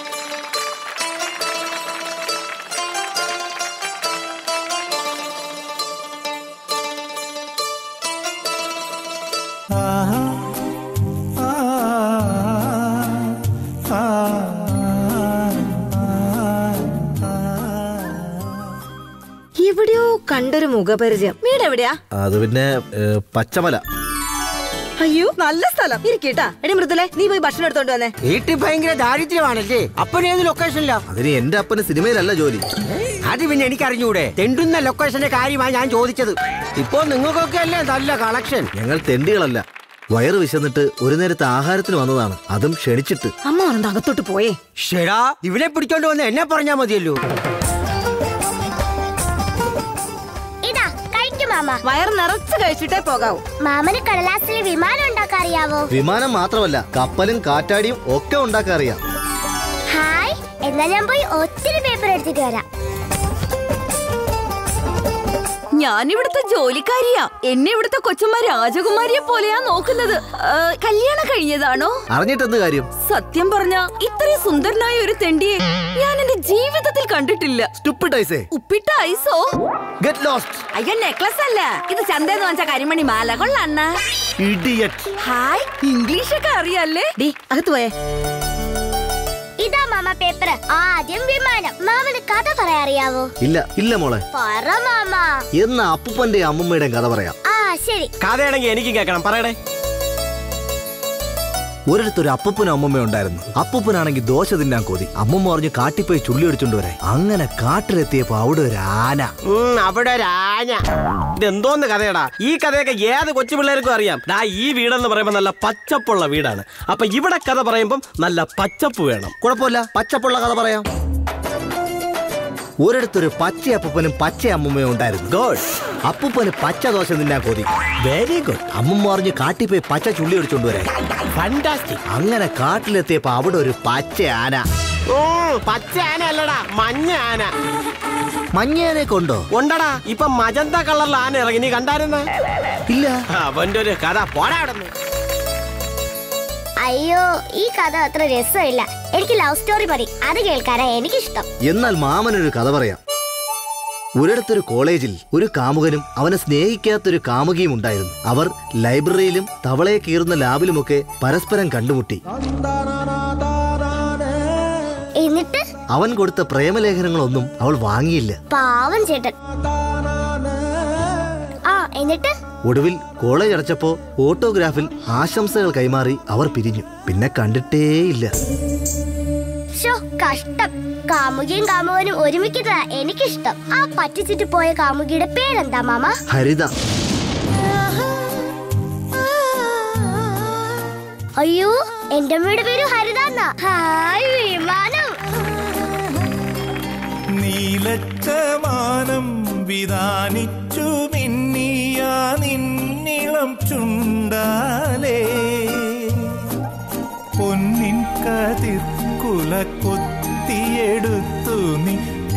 എവിടെയോ കണ്ടൊരു മുഖപരിചയം വീട് എവിടെയാ അത് പിന്നെ ഏ, പച്ചമല അയ്യോ നല്ല സ്ഥലം ഇരിക്കട്ടാ എടി മൃദുലെ നീ പോയി ഭക്ഷണം എടുത്തോണ്ട് വന്നേ വീട്ടിൽ ഭയങ്കര ദാരിദ്ര്യമാണല്ലേ അപ്പൻ ഏത് ലൊക്കേഷനിലാ അതിന് എന്റെ അപ്പന് സിനിമയിലല്ല ജോലി അത് പിന്നെ എനിക്ക് അറിഞ്ഞൂടെ തെണ്ടുന്ന ലൊക്കേഷന്റെ കാര്യമാണ് ഞാൻ ചോദിച്ചത് ഇപ്പോ നിങ്ങൾക്കൊക്കെ അല്ലേ നല്ല കളക്ഷൻ ഞങ്ങൾ തെണ്ടികളല്ല വയറ് വിശന്നിട്ട് ഒരു നേരത്തെ ആഹാരത്തിന് വന്നതാണ് അതും ക്ഷണിച്ചിട്ട് അമ്മ വന്നത് അകത്തോട്ട് പോയേ ഷെടാ ഇവനെ പിടിച്ചോണ്ട് വന്ന് എന്നെ പറഞ്ഞാ മതിയല്ലോ ഇതാ കഴിക്കും മാമ വയർ നിറച്ച് കഴിച്ചിട്ടേ പോകാവൂ മാമന് കടലാസിൽ വിമാനം ഉണ്ടാക്കാൻ അറിയാവോ വിമാനം മാത്രമല്ല കപ്പലും കാറ്റാടിയും ഒക്കെ ഉണ്ടാക്കാൻ അറിയാം ഹായ് എന്നാ ഞാൻ പോയി ഒത്തിരി പേപ്പർ എടുത്തിട്ട് വരാം ഞാൻ ഇവിടുത്തെ ജോലിക്കാരിയാ എന്നെ ഇവിടുത്തെ കൊച്ചമ്മ രാജകുമാരിയെ പോലെയാ നോക്കുന്നത് ആ, കല്യാണം കഴിഞ്ഞതാണോ അറിഞ്ഞിട്ടെന്ത് കാര്യം സത്യം പറഞ്ഞ ഇത്രയും സുന്ദരനായ ഒരു തെണ്ടിയെ ഞാൻ എന്റെ ജീവിതത്തിൽ കണ്ടിട്ടില്ല സ്റ്റുപ്പിഡൈസേ ഉപ്പിട്ട ഐസോ ഗെറ്റ് ലോസ്റ്റ് അയ്യോ നെക്ലസ് അല്ല ഇത് ചന്തേന്ന് വാങ്ങിച്ച കരിമണി മാല കൊള്ളണ്ണ ഇഡിയറ്റ് ഹായ് ഇംഗ്ലീഷ് ഒക്കെ അറിയാല്ലേ ഡി അകത്ത് പോയേ ഇതാ മാമ പേപ്പർ ആദ്യം വിമാനം മാമന് കഥ പറയാൻ അറിയാവോ ഇല്ല ഇല്ല മോളെ പറ മാമ എന്ന അപ്പൂപ്പന്റെ അമ്മമ്മയുടെയും കഥ പറയാം ആ ശരി കഥയാണെങ്കിൽ എനിക്കും കേൾക്കണം പറയടേ ഒരിടത്തൊരു അപ്പൂപ്പനും അമ്മമ്മയും ഉണ്ടായിരുന്നു അപ്പൂപ്പനാണെങ്കിൽ ദോശ തിന്നാൻ കൊതി അമ്മമ്മ പറഞ്ഞു കാട്ടിപ്പോയി ചുള്ളി അടിച്ചോണ്ട് വരാൻ അങ്ങനെ കാട്ടിലെത്തിയപ്പോ അവിടെ ഒരു ആന ഉം, അവിടെ ഒരു ആന ഇതെന്തോന്ന് കഥയടാ ഈ കഥയൊക്കെ ഏത് കൊച്ചു പിള്ളേർക്കും അറിയാം ദാ ഈ വീടെന്ന് പറയുമ്പോൾ നല്ല പച്ചപ്പുള്ള വീടാണ് അപ്പൊ ഇവിടെ കഥ പറയുമ്പം നല്ല പച്ചപ്പ് വേണം കുഴപ്പമില്ല പച്ചപ്പുള്ള കഥ പറയാം ഒരിടത്തൊരു പച്ച അപ്പൂപ്പനും പച്ച അമ്മമ്മയും ഉണ്ടായിരുന്നു ഗുഡ് അപ്പൂപ്പന് പച്ച ദോശ തിന്നാൻ കൊതി വെരി ഗുഡ് അമ്മമ്മ പറഞ്ഞു കാട്ടിപ്പോയി പച്ച ചുള്ളി അടിച്ചോണ്ട് വരാൻ ഫാന്റാസ്റ്റിക് അങ്ങനെ കാട്ടിലെത്തിയപ്പോ അവിടെ ഒരു പച്ച ആന ഉം, പച്ച ആന അല്ലടാ മഞ്ഞ ആന മഞ്ഞേനെ കൊണ്ടോ ഉണ്ടടാ ഇപ്പൊ മജന്ത കളറിൽ ആന ഇറങ്ങി നീ കണ്ടായിരുന്ന ഇല്ല അവന്റെ ഒരു കഥ പോടാ അവിടെ അയ്യോ ഈ കഥ അത്ര രസമില്ല എനിക്ക് ലവ് സ്റ്റോറി മതി അത് കേൾക്കാനാ എനിക്കിഷ്ടം എന്നാൽ മാമനൊരു കഥ പറയാം ഒരിടത്തൊരു കോളേജിൽ ഒരു കാമുകനും അവനെ സ്നേഹിക്കാത്തൊരു കാമുകിയും ഉണ്ടായിരുന്നു അവർ ലൈബ്രറിയിലും തവളയെ കീറുന്ന ലാബിലുമൊക്കെ പരസ്പരം കണ്ടുമുട്ടി എന്നിട്ട് അവൻ കൊടുത്ത പ്രേമലേഖനങ്ങളൊന്നും അവൾ വാങ്ങിയില്ല പാവം ചേട്ടൻ ആ എന്നിട്ട് ഒടുവിൽ കോളേജ് അടച്ചപ്പോ ഓട്ടോഗ്രാഫിൽ ആശംസകൾ കൈമാറി അവർ പിരിഞ്ഞു പിന്നെ കണ്ടിട്ടേയില്ല ഷോ കഷ്ടം കാമുകിയും കാമുകനും ഒരുമിക്കുന്നതാ എനിക്കിഷ്ടം ആ പറ്റിച്ചിട്ട് പോയ കാമുകിയുടെ പേരെന്താ മാമ ഹരിത അയ്യോ എന്റെ അമ്മയുടെ പേര് ഹരിത എന്നാ ഹായ് വിമാനം നീലച്ചമാനം വിധാനിച്ചു മിന്നിയ നിന്നിളം ചുണ്ടാലേ പൊന്നിൻ കതിർക്കുല കൊത്തിയെടുത്തു നീ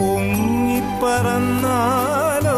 പൊങ്ങിപ്പറന്നാലോ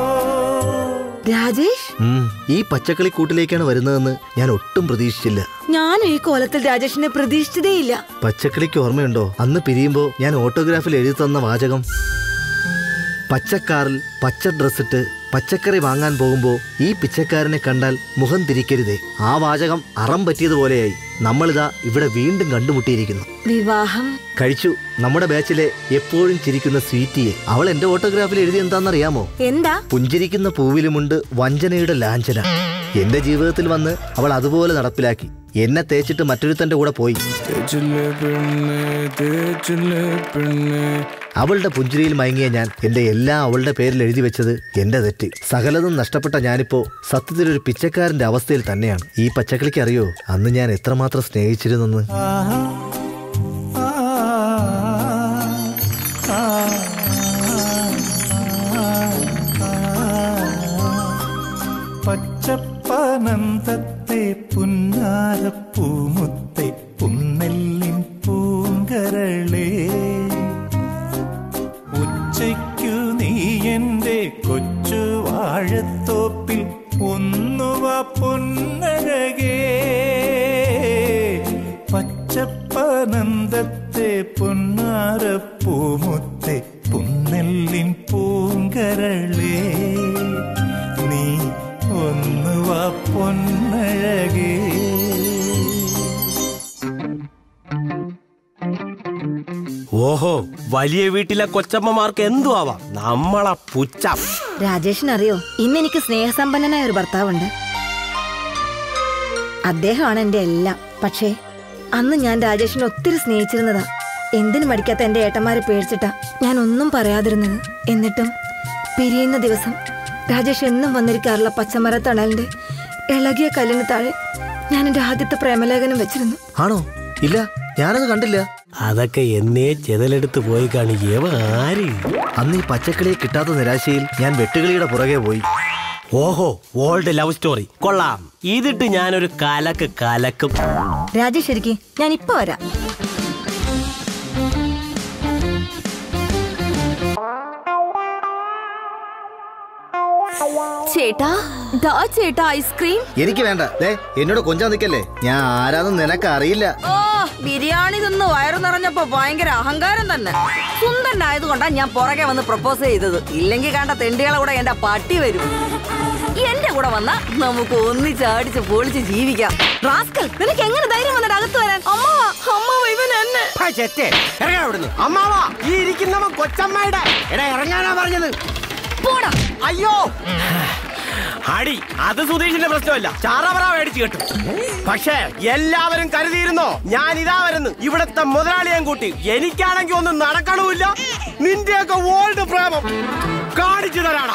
രാജേഷ് ഉം, ഈ പച്ചക്കളി കൂട്ടിലേക്കാണ് വരുന്നതെന്ന് ഞാൻ ഒട്ടും പ്രതീക്ഷിച്ചില്ല ഞാനും ഈ കോലത്തിൽ രാജേഷിനെ പ്രതീക്ഷിച്ചതേയില്ല പച്ചക്കളിക്ക് ഓർമ്മയുണ്ടോ അന്ന് പിരിയുമ്പോൾ ഞാൻ ഓട്ടോഗ്രാഫിൽ എഴുതി തന്ന വാചകം പച്ചക്കാറിൽ പച്ച ഡ്രസ്സിട്ട് പച്ചക്കറി വാങ്ങാൻ പോകുമ്പോൾ ഈ പിച്ചക്കാരനെ കണ്ടാൽ മുഖം തിരിക്കരുതേ ആ വാചകം അറം പറ്റിയതുപോലെയായി നമ്മളിതാ ഇവിടെ വീണ്ടും കണ്ടുമുട്ടിയിരിക്കുന്നു വിവാഹം കഴിച്ചു നമ്മുടെ ബാച്ചിലെ എപ്പോഴും ചിരിക്കുന്ന സ്വീറ്റിയെ അവൾ എന്റെ ഓട്ടോഗ്രാഫിൽ എഴുതി എന്താണെന്നറിയാമോ എന്താ പുഞ്ചിരിക്കുന്ന പൂവിലുമുണ്ട് വഞ്ചനയുടെ ലാഞ്ചന എന്റെ ജീവിതത്തിൽ വന്ന് അവൾ അതുപോലെ നടപ്പിലാക്കി എന്നെ തേച്ചിട്ട് മറ്റൊരുത്തന്റെ കൂടെ പോയി അവളുടെ പുഞ്ചിരിയിൽ മയങ്ങിയ ഞാൻ എന്റെ എല്ലാം അവളുടെ പേരിൽ എഴുതി വെച്ചത് എന്റെ തെറ്റ് സകലതും നഷ്ടപ്പെട്ട ഞാനിപ്പോ സത്യത്തിൽ ഒരു പിച്ചക്കാരന്റെ അവസ്ഥയിൽ തന്നെയാണ് ഈ പച്ചക്കളിക്ക് അറിയോ അന്ന് ഞാൻ എത്രമാത്രം സ്നേഹിച്ചിരുന്നെന്ന് പച്ചപ്പനന്തത്തെ പുന്നാരപ്പൂമുത്തെ പുന്നെല്ലിൻ പൂങ്കരളേ ഉച്ചയ്ക്കു നീ എന്റെ കൊച്ചു വാഴത്തോപ്പിൽ ഒന്നുവ പൊന്നഴകേ പച്ചപ്പനന്തത്തെ പൊന്നാരപ്പൂമുത്തെ പുന്നെല്ലിൻ പൂങ്കരളേ നീ ഒന്നുവ പൊന്നഴകേ ഓഹോ വലിയ വീട്ടിലെ കൊച്ചമ്മമാർക്ക് എന്തു ആവാം നമ്മളെ പുച്ഛം രാജേഷിനറിയോ ഇന്ന് എനിക്ക് സ്നേഹസമ്പന്നനായ ഒരു ഭർത്താവുണ്ട് അദ്ദേഹമാണ് എന്റെ എല്ലാം പക്ഷേ അന്ന് ഞാൻ രാജേഷിനെ ഒത്തിരി സ്നേഹിച്ചിരുന്നതാ എന്തിനു മടിക്കാത്ത എന്റെ ഏട്ടന്മാരെ പേടിച്ചിട്ടാ ഞാൻ ഒന്നും പറയാതിരുന്നത് എന്നിട്ടും പിരിയുന്ന ദിവസം രാജേഷ് എന്നും വന്നിരിക്കാറുള്ള പച്ചമര തണലിന്റെ ഇളകിയ കല്ലിന് താഴെ ഞാൻ എന്റെ ആദ്യത്തെ പ്രേമലേഖനം വെച്ചിരുന്നു ആണോ ഇല്ല ഞാനത് കണ്ടില്ല അതൊക്കെ എന്നേ ചെതലെടുത്ത് പോയി കാണിക്കേവ ആര് അന്ന് ഈ പച്ചക്കളിയെ കിട്ടാത്ത നിരാശയിൽ ഞാൻ വെട്ടുകിളിയുടെ പുറകെ പോയി ഓഹോ ഓൾഡ് ലവ് സ്റ്റോറി കൊള്ളാം ഇതിട്ട് ഞാനൊരു കലക്ക് കലക്കും രാജേഷ് ഇരിക്കി ഞാൻ ഇപ്പൊ വരാം ചേട്ടാ ദാ ചേട്ടാ ഐസ്ക്രീം എനിക്ക് വേണ്ട ദേ എന്നോട് കൊഞ്ചാൻ നിൽക്കല്ലേ ഞാൻ ആരാന്ന് നിനക്ക് അറിയില്ല ഓ ബിരിയാണി തിന്ന് വയറു നിറഞ്ഞപ്പോ ഭയങ്കര അഹങ്കാരം തന്നെ സുന്ദരനായതുകൊണ്ടാ ഞാൻ പുറകെ വന്ന് പ്രപ്പോസ് ചെയ്തത് ഇല്ലെങ്കിൽ കണ്ട തെണ്ടികളെ കൂടെ എന്റെ പട്ടി വരും എന്റെ കൂടെ വന്ന നമുക്ക് ഒന്നിച്ചടിച്ച് പൊളിച്ച് ജീവിക്കാം റാസ്കൽ നിനക്ക് എങ്ങനെ ധൈര്യം വന്നിട്ട് അകത്ത് വരാൻ അമ്മാവാ അമ്മാവ ഇവൻ എന്നെ ഇറങ്ങാ അവിടുന്ന് അമ്മാവാ ഈ ഇരിക്കുന്നവൻ കൊച്ചമ്മയുടെ എടാ ഇറങ്ങാനാ പറഞ്ഞത് പോടാ അയ്യോ അടി അത് സുധീഷിന്റെ പ്രശ്നമല്ല ചാറവറ മേടിച്ചു കേട്ടു പക്ഷേ എല്ലാവരും കരുതിയിരുന്നോ ഞാൻ ഇതാ വരുന്നു ഇവിടത്തെ മുതലാളിയും കൂട്ടി എനിക്കാണെങ്കിൽ ഒന്നും നടക്കണമില്ല നിന്റെയൊക്കെ ഓൾഡ് പ്രേമം കാണിച്ചു തരാടാ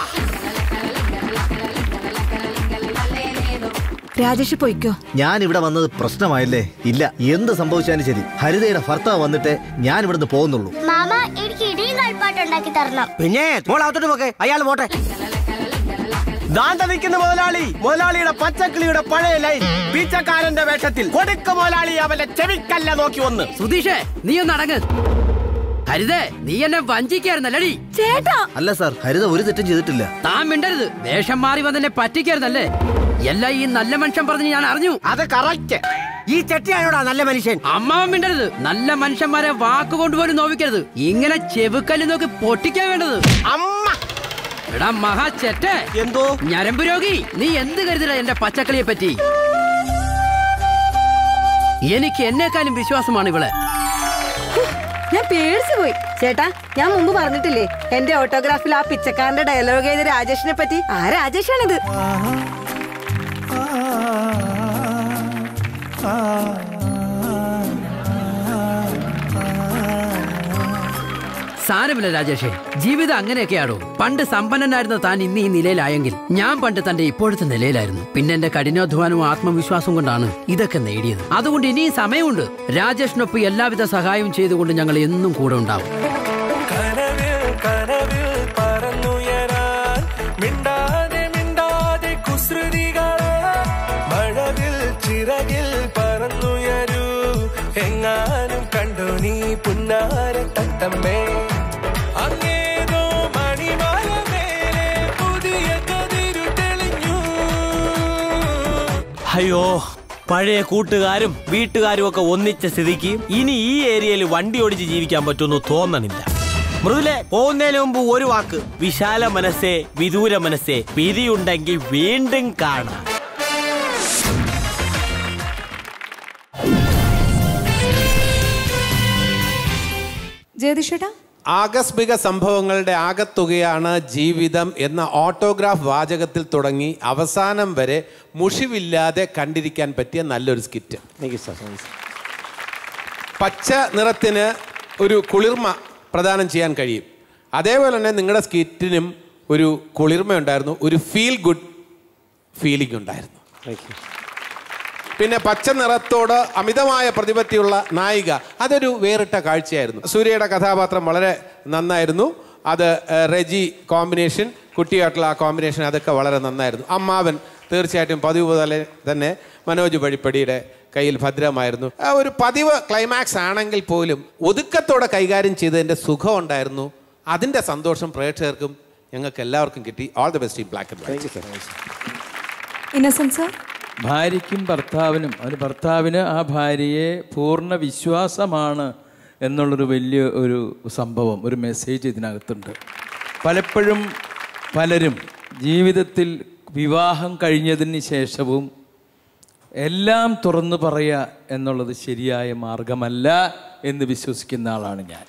രാജേഷ് പൊയ്ക്കോ ഞാൻ ഇവിടെ വന്നത് പ്രശ്നമായില്ലേ ഇല്ല എന്ത് സംഭവിച്ചാലും ശരി ഹരിതയുടെ ഭർത്താവ് വന്നിട്ട് ഞാൻ ഇവിടുന്ന് പോകുന്നുള്ളൂ മാമ എനിക്ക് ഇടിയും കളിപ്പാട്ട് ഉണ്ടാക്കി തരണം പിന്നെ മോളകത്തോട്ട് പോക്കെ അയാൾ പോട്ടെ ദാന്ത നിൽക്കുന്ന മുതലാളി മുതലാളിയുടെ പച്ചക്കിളിയുടെ പഴയ ലൈൻ പീച്ചക്കാരന്റെ വേഷത്തിൽ കൊടുക്ക മുതലാളി അവന്റെ ചെവിക്കല്ല നോക്കി വന്ന് സുധീഷേ നീ ഒന്ന് അടങ്ങ് ഹരിതേ നീ എന്നെ വഞ്ചിക്കായിരുന്നല്ലടി ചേട്ടാ അല്ല സാർ ഹരിത ഒരു തെറ്റും ചെയ്തിട്ടില്ല താൻ മിണ്ടരുത് വേഷം മാറി വന്നെന്നെ പറ്റിക്കായിരുന്നല്ലേ എല്ലാം ഈ നല്ല മനുഷ്യൻ പറഞ്ഞ് ഞാൻ അറിഞ്ഞു അത് കറക്റ്റ് ഈ ചെട്ടിയായോടാ നല്ല മനുഷ്യൻ അമ്മാവൻ മിണ്ടരുത് നല്ല മനുഷ്യന്മാരെ വാക്കുകൊണ്ട് പോലും നോവിക്കരുത് ഇങ്ങനെ ചെവുക്കല്ല് നോക്കി പൊട്ടിക്കാൻ വേണ്ടത് അമ്മ എടാ മഹാ ചെറ്റേ എന്തോ ഞരമ്പ് രോഗി നീ എന്ത് കരുതില്ല എന്റെ പച്ചക്കളിയെ പറ്റി എനിക്ക് എന്നെക്കാളും വിശ്വാസമാണ് ഇവളെ ഞാൻ പേടിച്ചു പോയി ചേട്ടാ ഞാൻ മുമ്പ് പറഞ്ഞിട്ടില്ലേ എന്റെ ഓട്ടോഗ്രാഫിൽ ആ പിച്ചക്കാരന്റെ ഡയലോഗ് ചെയ്ത രാജേഷിനെ പറ്റി ആ രാജേഷാണിത് സാരമില്ല രാജേഷേ ജീവിതം അങ്ങനെയൊക്കെയാണോ പണ്ട് സമ്പന്നനായിരുന്ന താൻ ഇന്ന് ഈ നിലയിലായെങ്കിൽ ഞാൻ പണ്ട് തന്റെ ഇപ്പോഴത്തെ നിലയിലായിരുന്നു പിന്നെ എന്റെ കഠിനാധ്വാനവും ആത്മവിശ്വാസവും കൊണ്ടാണ് ഇതൊക്കെ നേടിയത് അതുകൊണ്ട് ഇനിയും സമയമുണ്ട് രാജേഷിനൊപ്പം എല്ലാവിധ സഹായവും ചെയ്തുകൊണ്ട് ഞങ്ങൾ എന്നും കൂടെ ഉണ്ടാവും കനവിൽ പുന്നാര തത്തമ്മേ അങ്ങേതോ മണിമാല മേലെ പുതിയ കതിരു തെളിഞ്ഞു അയ്യോ പഴയ കൂട്ടുകാരും വീട്ടുകാരും ഒക്കെ ഒന്നിച്ച സ്ഥിതിക്ക് ഇനി ഈ ഏരിയയിൽ വണ്ടി ഓടിച്ച് ജീവിക്കാൻ പറ്റുമെന്ന് തോന്നണില്ല മൃദുലെ പോകുന്നതിന് മുമ്പ് ഒരു വാക്ക് വിശാല മനസ്സേ വിദൂര മനസ്സേ പിരിയുണ്ടെങ്കിൽ വീണ്ടും കാണാം ജയതിഷേട്ടാ ആകസ്മിക സംഭവങ്ങളുടെ ആകത്തുകയാണ് ജീവിതം എന്ന ഓട്ടോഗ്രാഫ് വാചകത്തിൽ തുടങ്ങി അവസാനം വരെ മുഷിവില്ലാതെ കണ്ടിരിക്കാൻ പറ്റിയ നല്ലൊരു സ്കിറ്റ് പച്ച നിറത്തിന് ഒരു കുളിർമ പ്രദാനം ചെയ്യാൻ കഴിയും അതേപോലെ തന്നെ നിങ്ങളുടെ സ്കിറ്റിനും ഒരു കുളിർമ ഉണ്ടായിരുന്നു ഒരു ഫീൽ ഗുഡ് ഫീലിംഗ് ഉണ്ടായിരുന്നു പിന്നെ പച്ച നിറത്തോട് അമിതമായ പ്രതിപത്തിയുള്ള നായിക അതൊരു വേറിട്ട കാഴ്ചയായിരുന്നു സൂര്യയുടെ കഥാപാത്രം വളരെ നന്നായിരുന്നു അത് ഏഹ്, റെജി കോമ്പിനേഷൻ കുട്ടിയായിട്ടുള്ള ആ കോമ്പിനേഷൻ അതൊക്കെ വളരെ നന്നായിരുന്നു അമ്മാവൻ തീർച്ചയായിട്ടും പതിവ് പോലെ തന്നെ മനോജ് വഴിപ്പടിയുടെ കയ്യിൽ ഭദ്രമായിരുന്നു ആ ഒരു പതിവ് ക്ലൈമാക്സ് ആണെങ്കിൽ പോലും ഒതുക്കത്തോടെ കൈകാര്യം ചെയ്തതിൻ്റെ സുഖം ഉണ്ടായിരുന്നു അതിൻ്റെ സന്തോഷം പ്രേക്ഷകർക്കും ഞങ്ങൾക്ക് എല്ലാവർക്കും കിട്ടി all the best in black and white innocence ഭാര്യയ്ക്കും ഭർത്താവിനും ഒരു ഭർത്താവിന് ആ ഭാര്യയെ പൂർണ്ണ വിശ്വാസമാണ് എന്നുള്ളൊരു വലിയ ഒരു സംഭവം ഒരു മെസ്സേജ് ഇതിനകത്തുണ്ട് പലപ്പോഴും പലരും ജീവിതത്തിൽ വിവാഹം കഴിഞ്ഞതിന് ശേഷവും എല്ലാം തുറന്നു പറയുക എന്നുള്ളത് ശരിയായ മാർഗമല്ല എന്ന് വിശ്വസിക്കുന്ന ആളാണ് ഞാൻ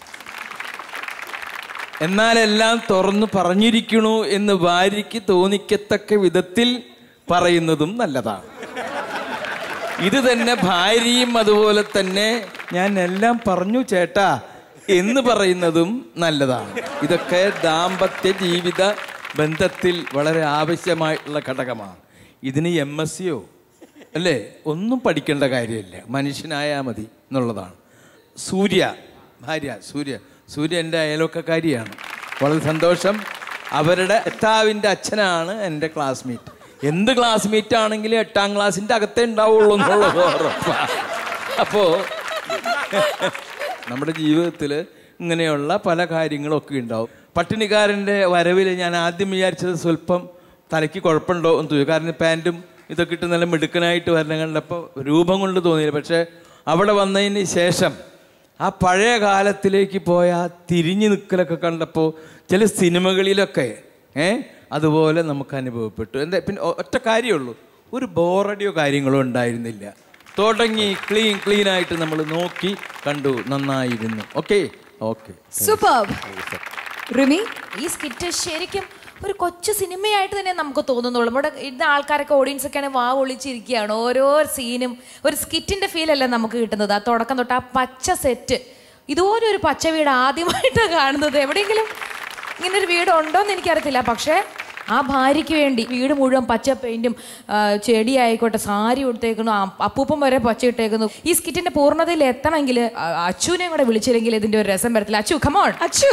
എന്നാൽ എല്ലാം തുറന്നു പറഞ്ഞിരിക്കണു എന്ന് ഭാര്യയ്ക്ക് തോന്നിക്കത്തക്ക വിധത്തിൽ പറയുന്നതും നല്ലതാണ് ഇത് തന്നെ ഭാര്യയും അതുപോലെ തന്നെ ഞാൻ എല്ലാം പറഞ്ഞു ചേട്ടാ എന്ന് പറയുന്നതും നല്ലതാണ് ഇതൊക്കെ ദാമ്പത്യ ജീവിത ബന്ധത്തിൽ വളരെ ആവശ്യമായിട്ടുള്ള ഘടകമാണ് ഇതിന് എം എസ് സിയോ അല്ലേ ഒന്നും പഠിക്കേണ്ട കാര്യമില്ല മനുഷ്യനായാൽ മതി എന്നുള്ളതാണ് സൂര്യ ഭാര്യ സൂര്യ സൂര്യ എൻ്റെ അയലോക്കക്കാരിയാണ് വളരെ സന്തോഷം അവരുടെ ഭർത്താവിൻ്റെ അച്ഛനാണ് എൻ്റെ ക്ലാസ്മേറ്റ് എന്ത് ക്ലാസ്മേറ്റ് ആണെങ്കിലും എട്ടാം ക്ലാസ്സിൻ്റെ അകത്തേ ഉണ്ടാവുള്ളൂ എന്നുള്ളത് ഉറപ്പാണ് അപ്പോൾ നമ്മുടെ ജീവിതത്തിൽ ഇങ്ങനെയുള്ള പല കാര്യങ്ങളൊക്കെ ഉണ്ടാവും പട്ടിണിക്കാരൻ്റെ വരവിൽ ഞാൻ ആദ്യം വിചാരിച്ചത് സ്വല്പം തലയ്ക്ക് കുഴപ്പമുണ്ടോ എന്ന് തോന്നി കാരണം പാൻറ്റും ഇതൊക്കെ ഇട്ട് നല്ല മിടുക്കനായിട്ട് വരണം കണ്ടപ്പോൾ രൂപം കൊണ്ട് തോന്നിയില്ല പക്ഷേ അവിടെ വന്നതിന് ശേഷം ആ പഴയ കാലത്തിലേക്ക് പോയ ആ തിരിഞ്ഞു നിൽക്കലൊക്കെ കണ്ടപ്പോൾ ചില സിനിമകളിലൊക്കെ ഏ അതുപോലെ നമുക്ക് അനുഭവപ്പെട്ടു എന്താ പിന്നെ ഒ- ഒറ്റ കാര്യമുള്ളൂ ഒരു ബോറടിയോ കാര്യങ്ങളോ ഉണ്ടായിരുന്നില്ല തുടങ്ങി ക്ലീൻ ക്ലീൻ ആയിട്ട് നമ്മൾ നോക്കി കണ്ടു നന്നായിരുന്നു ഓക്കെ ഓക്കെ സൂപ്പർ റിമി ഈ സ്കിറ്റ് ശരിക്കും ഒരു കൊച്ചു സിനിമയായിട്ട് തന്നെ നമുക്ക് തോന്നുന്നുള്ളൂ നമ്മുടെ ഇന്ന ആൾക്കാരൊക്കെ ഓഡിയൻസ് ഒക്കെയാണ് വാ ഒളിച്ചിരിക്കുകയാണ് ഓരോ സീനും ഒരു സ്കിറ്റിന്റെ ഫീൽ അല്ല നമുക്ക് കിട്ടുന്നത് ആ തുടക്കം തൊട്ട് ആ പച്ച സെറ്റ് ഇതുപോലെ ഒരു പച്ച വീട് ആദ്യമായിട്ടാണ് കാണുന്നത് എവിടെയെങ്കിലും ഇങ്ങനെ ഒരു വീട് ഉണ്ടോ എന്ന് എനിക്കറിയത്തില്ല പക്ഷേ ആ ഭാര്യയ്ക്ക് വേണ്ടി വീട് മുഴുവൻ പച്ച പെയിന്റും ചെടി ആയിക്കോട്ടെ സാരി കൊടുത്തേക്കുന്നു ആ അപ്പൂപ്പൻ വരെ പച്ച ഇട്ടേക്കുന്നു ഈ സ്കിറ്റിന്റെ പൂർണ്ണതയിൽ എത്തണമെങ്കിൽ ആ, അച്ചുവിനെ കൂടെ വിളിച്ചില്ലെങ്കിൽ ഇതിന്റെ ഒരു രസം വരത്തില്ല അച്ചു കമോൺ അച്ചു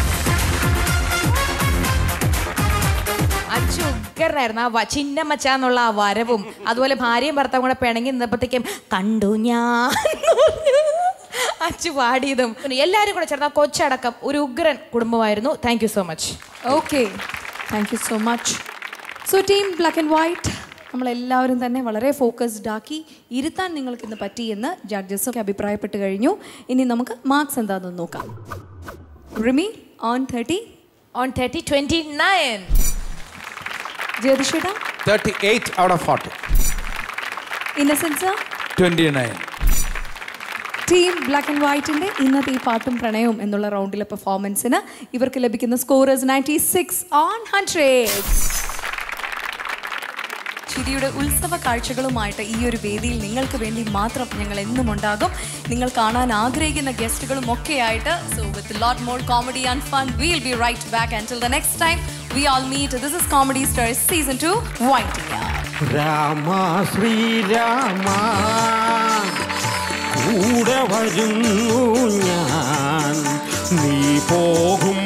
അച്ചു ഉഗ്രനായിരുന്നു ആ വ- ചിന്നമ്മച്ച എന്നുള്ള ആ വരവും അതുപോലെ ഭാര്യയും ഭർത്താവും കൂടെ പിണങ്ങി നിന്നപ്പോഴത്തേക്കും കണ്ടു ഞാൻ അച്ചു പാടിയതും എല്ലാവരും കൂടെ ചേർന്ന് ആ കൊച്ചടക്കം ഒരു ഉഗ്രൻ കുടുംബമായിരുന്നു thank you so much okay thank you so much so team black and white നമ്മളെല്ലാവരും തന്നെ വളരെ ഫോക്കസ്ഡ് ആക്കി ഇരുത്താൻ നിങ്ങൾക്ക് ഇന്ന് പറ്റി എന്ന് ജഡ്ജസ് അഭിപ്രായപ്പെട്ട് കഴിഞ്ഞു ഇനി നമുക്ക് മാർക്സ് എന്താണെന്ന് നോക്കാം Rimi on thirty on thirty twenty nine ജ്യോതിഷേട്ട thirty eight out of forty innocence twenty nine team black and വൈറ്റിന്റെ ഇന്നത്തെ ഈ പാട്ടും പ്രണയവും എന്നുള്ള റൗണ്ടിലെ പെർഫോമൻസിന് ഇവർക്ക് ലഭിക്കുന്ന scores ninety six on hundred ചിരിയുടെ ഉത്സവ കാഴ്ചകളുമായിട്ട് ഈ ഒരു വേദിയിൽ നിങ്ങൾക്ക് വേണ്ടി മാത്രം ഞങ്ങൾ എന്നും ഉണ്ടാകും നിങ്ങൾ കാണാൻ ആഗ്രഹിക്കുന്ന ഗസ്റ്റുകളും ഒക്കെ ആയിട്ട് so with lot more comedy and fun will be right back and the next time we all meet this is comedy stars season two waiting രാമ ശ്രീരാമ കൂടെ വരുന്നു ഞാൻ നീ പോകും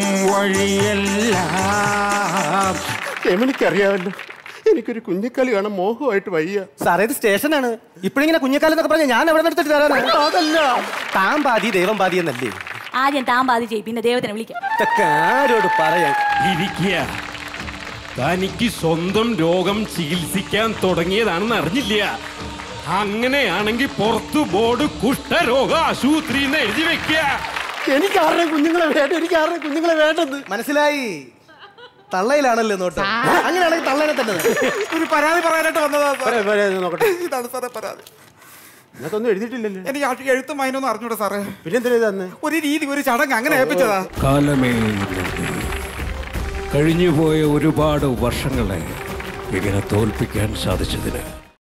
വഴിയെല്ലാം എമിനിക്കറിയാമല്ലോ എനിക്കൊരു കുഞ്ഞിക്കളി കാണാൻ മോഹമായിട്ട് വയ്യ സാറേ ഇത് സ്റ്റേഷനാണ് ഇപ്പോഴിങ്ങനെ കുഞ്ഞക്കാലം എന്നൊക്കെ പറഞ്ഞ ഞാൻ എവിടെ നിർത്തിട്ട് തരാനാണ് അതല്ല താൻ പാതി ദൈവം പാതി എന്നല്ലേ ആദ്യം താൻ ബാധി ചെയ്യും പിന്നെ ദൈവത്തിനെ വിളിക്കാം ഇതൊക്കെ ആരോട് പറയാൻ ഇരിക്കുക തനിക്ക് സ്വന്തം രോഗം ചികിത്സിക്കാൻ തുടങ്ങിയതാണെന്ന് അറിഞ്ഞില്ല അങ്ങനെയാണെങ്കിൽ പുറത്തു ബോർഡ് കുഷ്ഠരോഗ ആശുപത്രി എന്ന് എഴുതി വെക്കുക എനിക്ക് ആരുടെ കുഞ്ഞുങ്ങളെ വേണ്ട എനിക്ക് ആരുടെ കുഞ്ഞുങ്ങളെ വേണ്ടെന്ന് മനസ്സിലായി തള്ളയിലാണല്ലോ നോട്ടം അങ്ങനെയാണെങ്കിൽ തള്ളനെ തന്നെ ഒരു പരാതി പറയാനായിട്ട് വന്നതാ പറയാം, പറയാം, നോക്കട്ടെ. ഇതാണ് സാറേ പരാതി ഇതിനകത്തൊന്നും എഴുതിയിട്ടില്ലല്ലോ എനിക്ക് ആ എഴുത്തും വായനൊന്നും അറിഞ്ഞൂടാ സാറേ പിന്നെന്തിനാ ഇതന്ന് ഒരു രീതി ഒരു ചടങ്ങ് അങ്ങനെ ഏൽപ്പിച്ചതാ കാലമേ കഴിഞ്ഞുപോയ ഒരുപാട് വർഷങ്ങളെ ഇങ്ങനെ തോൽപ്പിക്കാൻ സാധിച്ചതിന്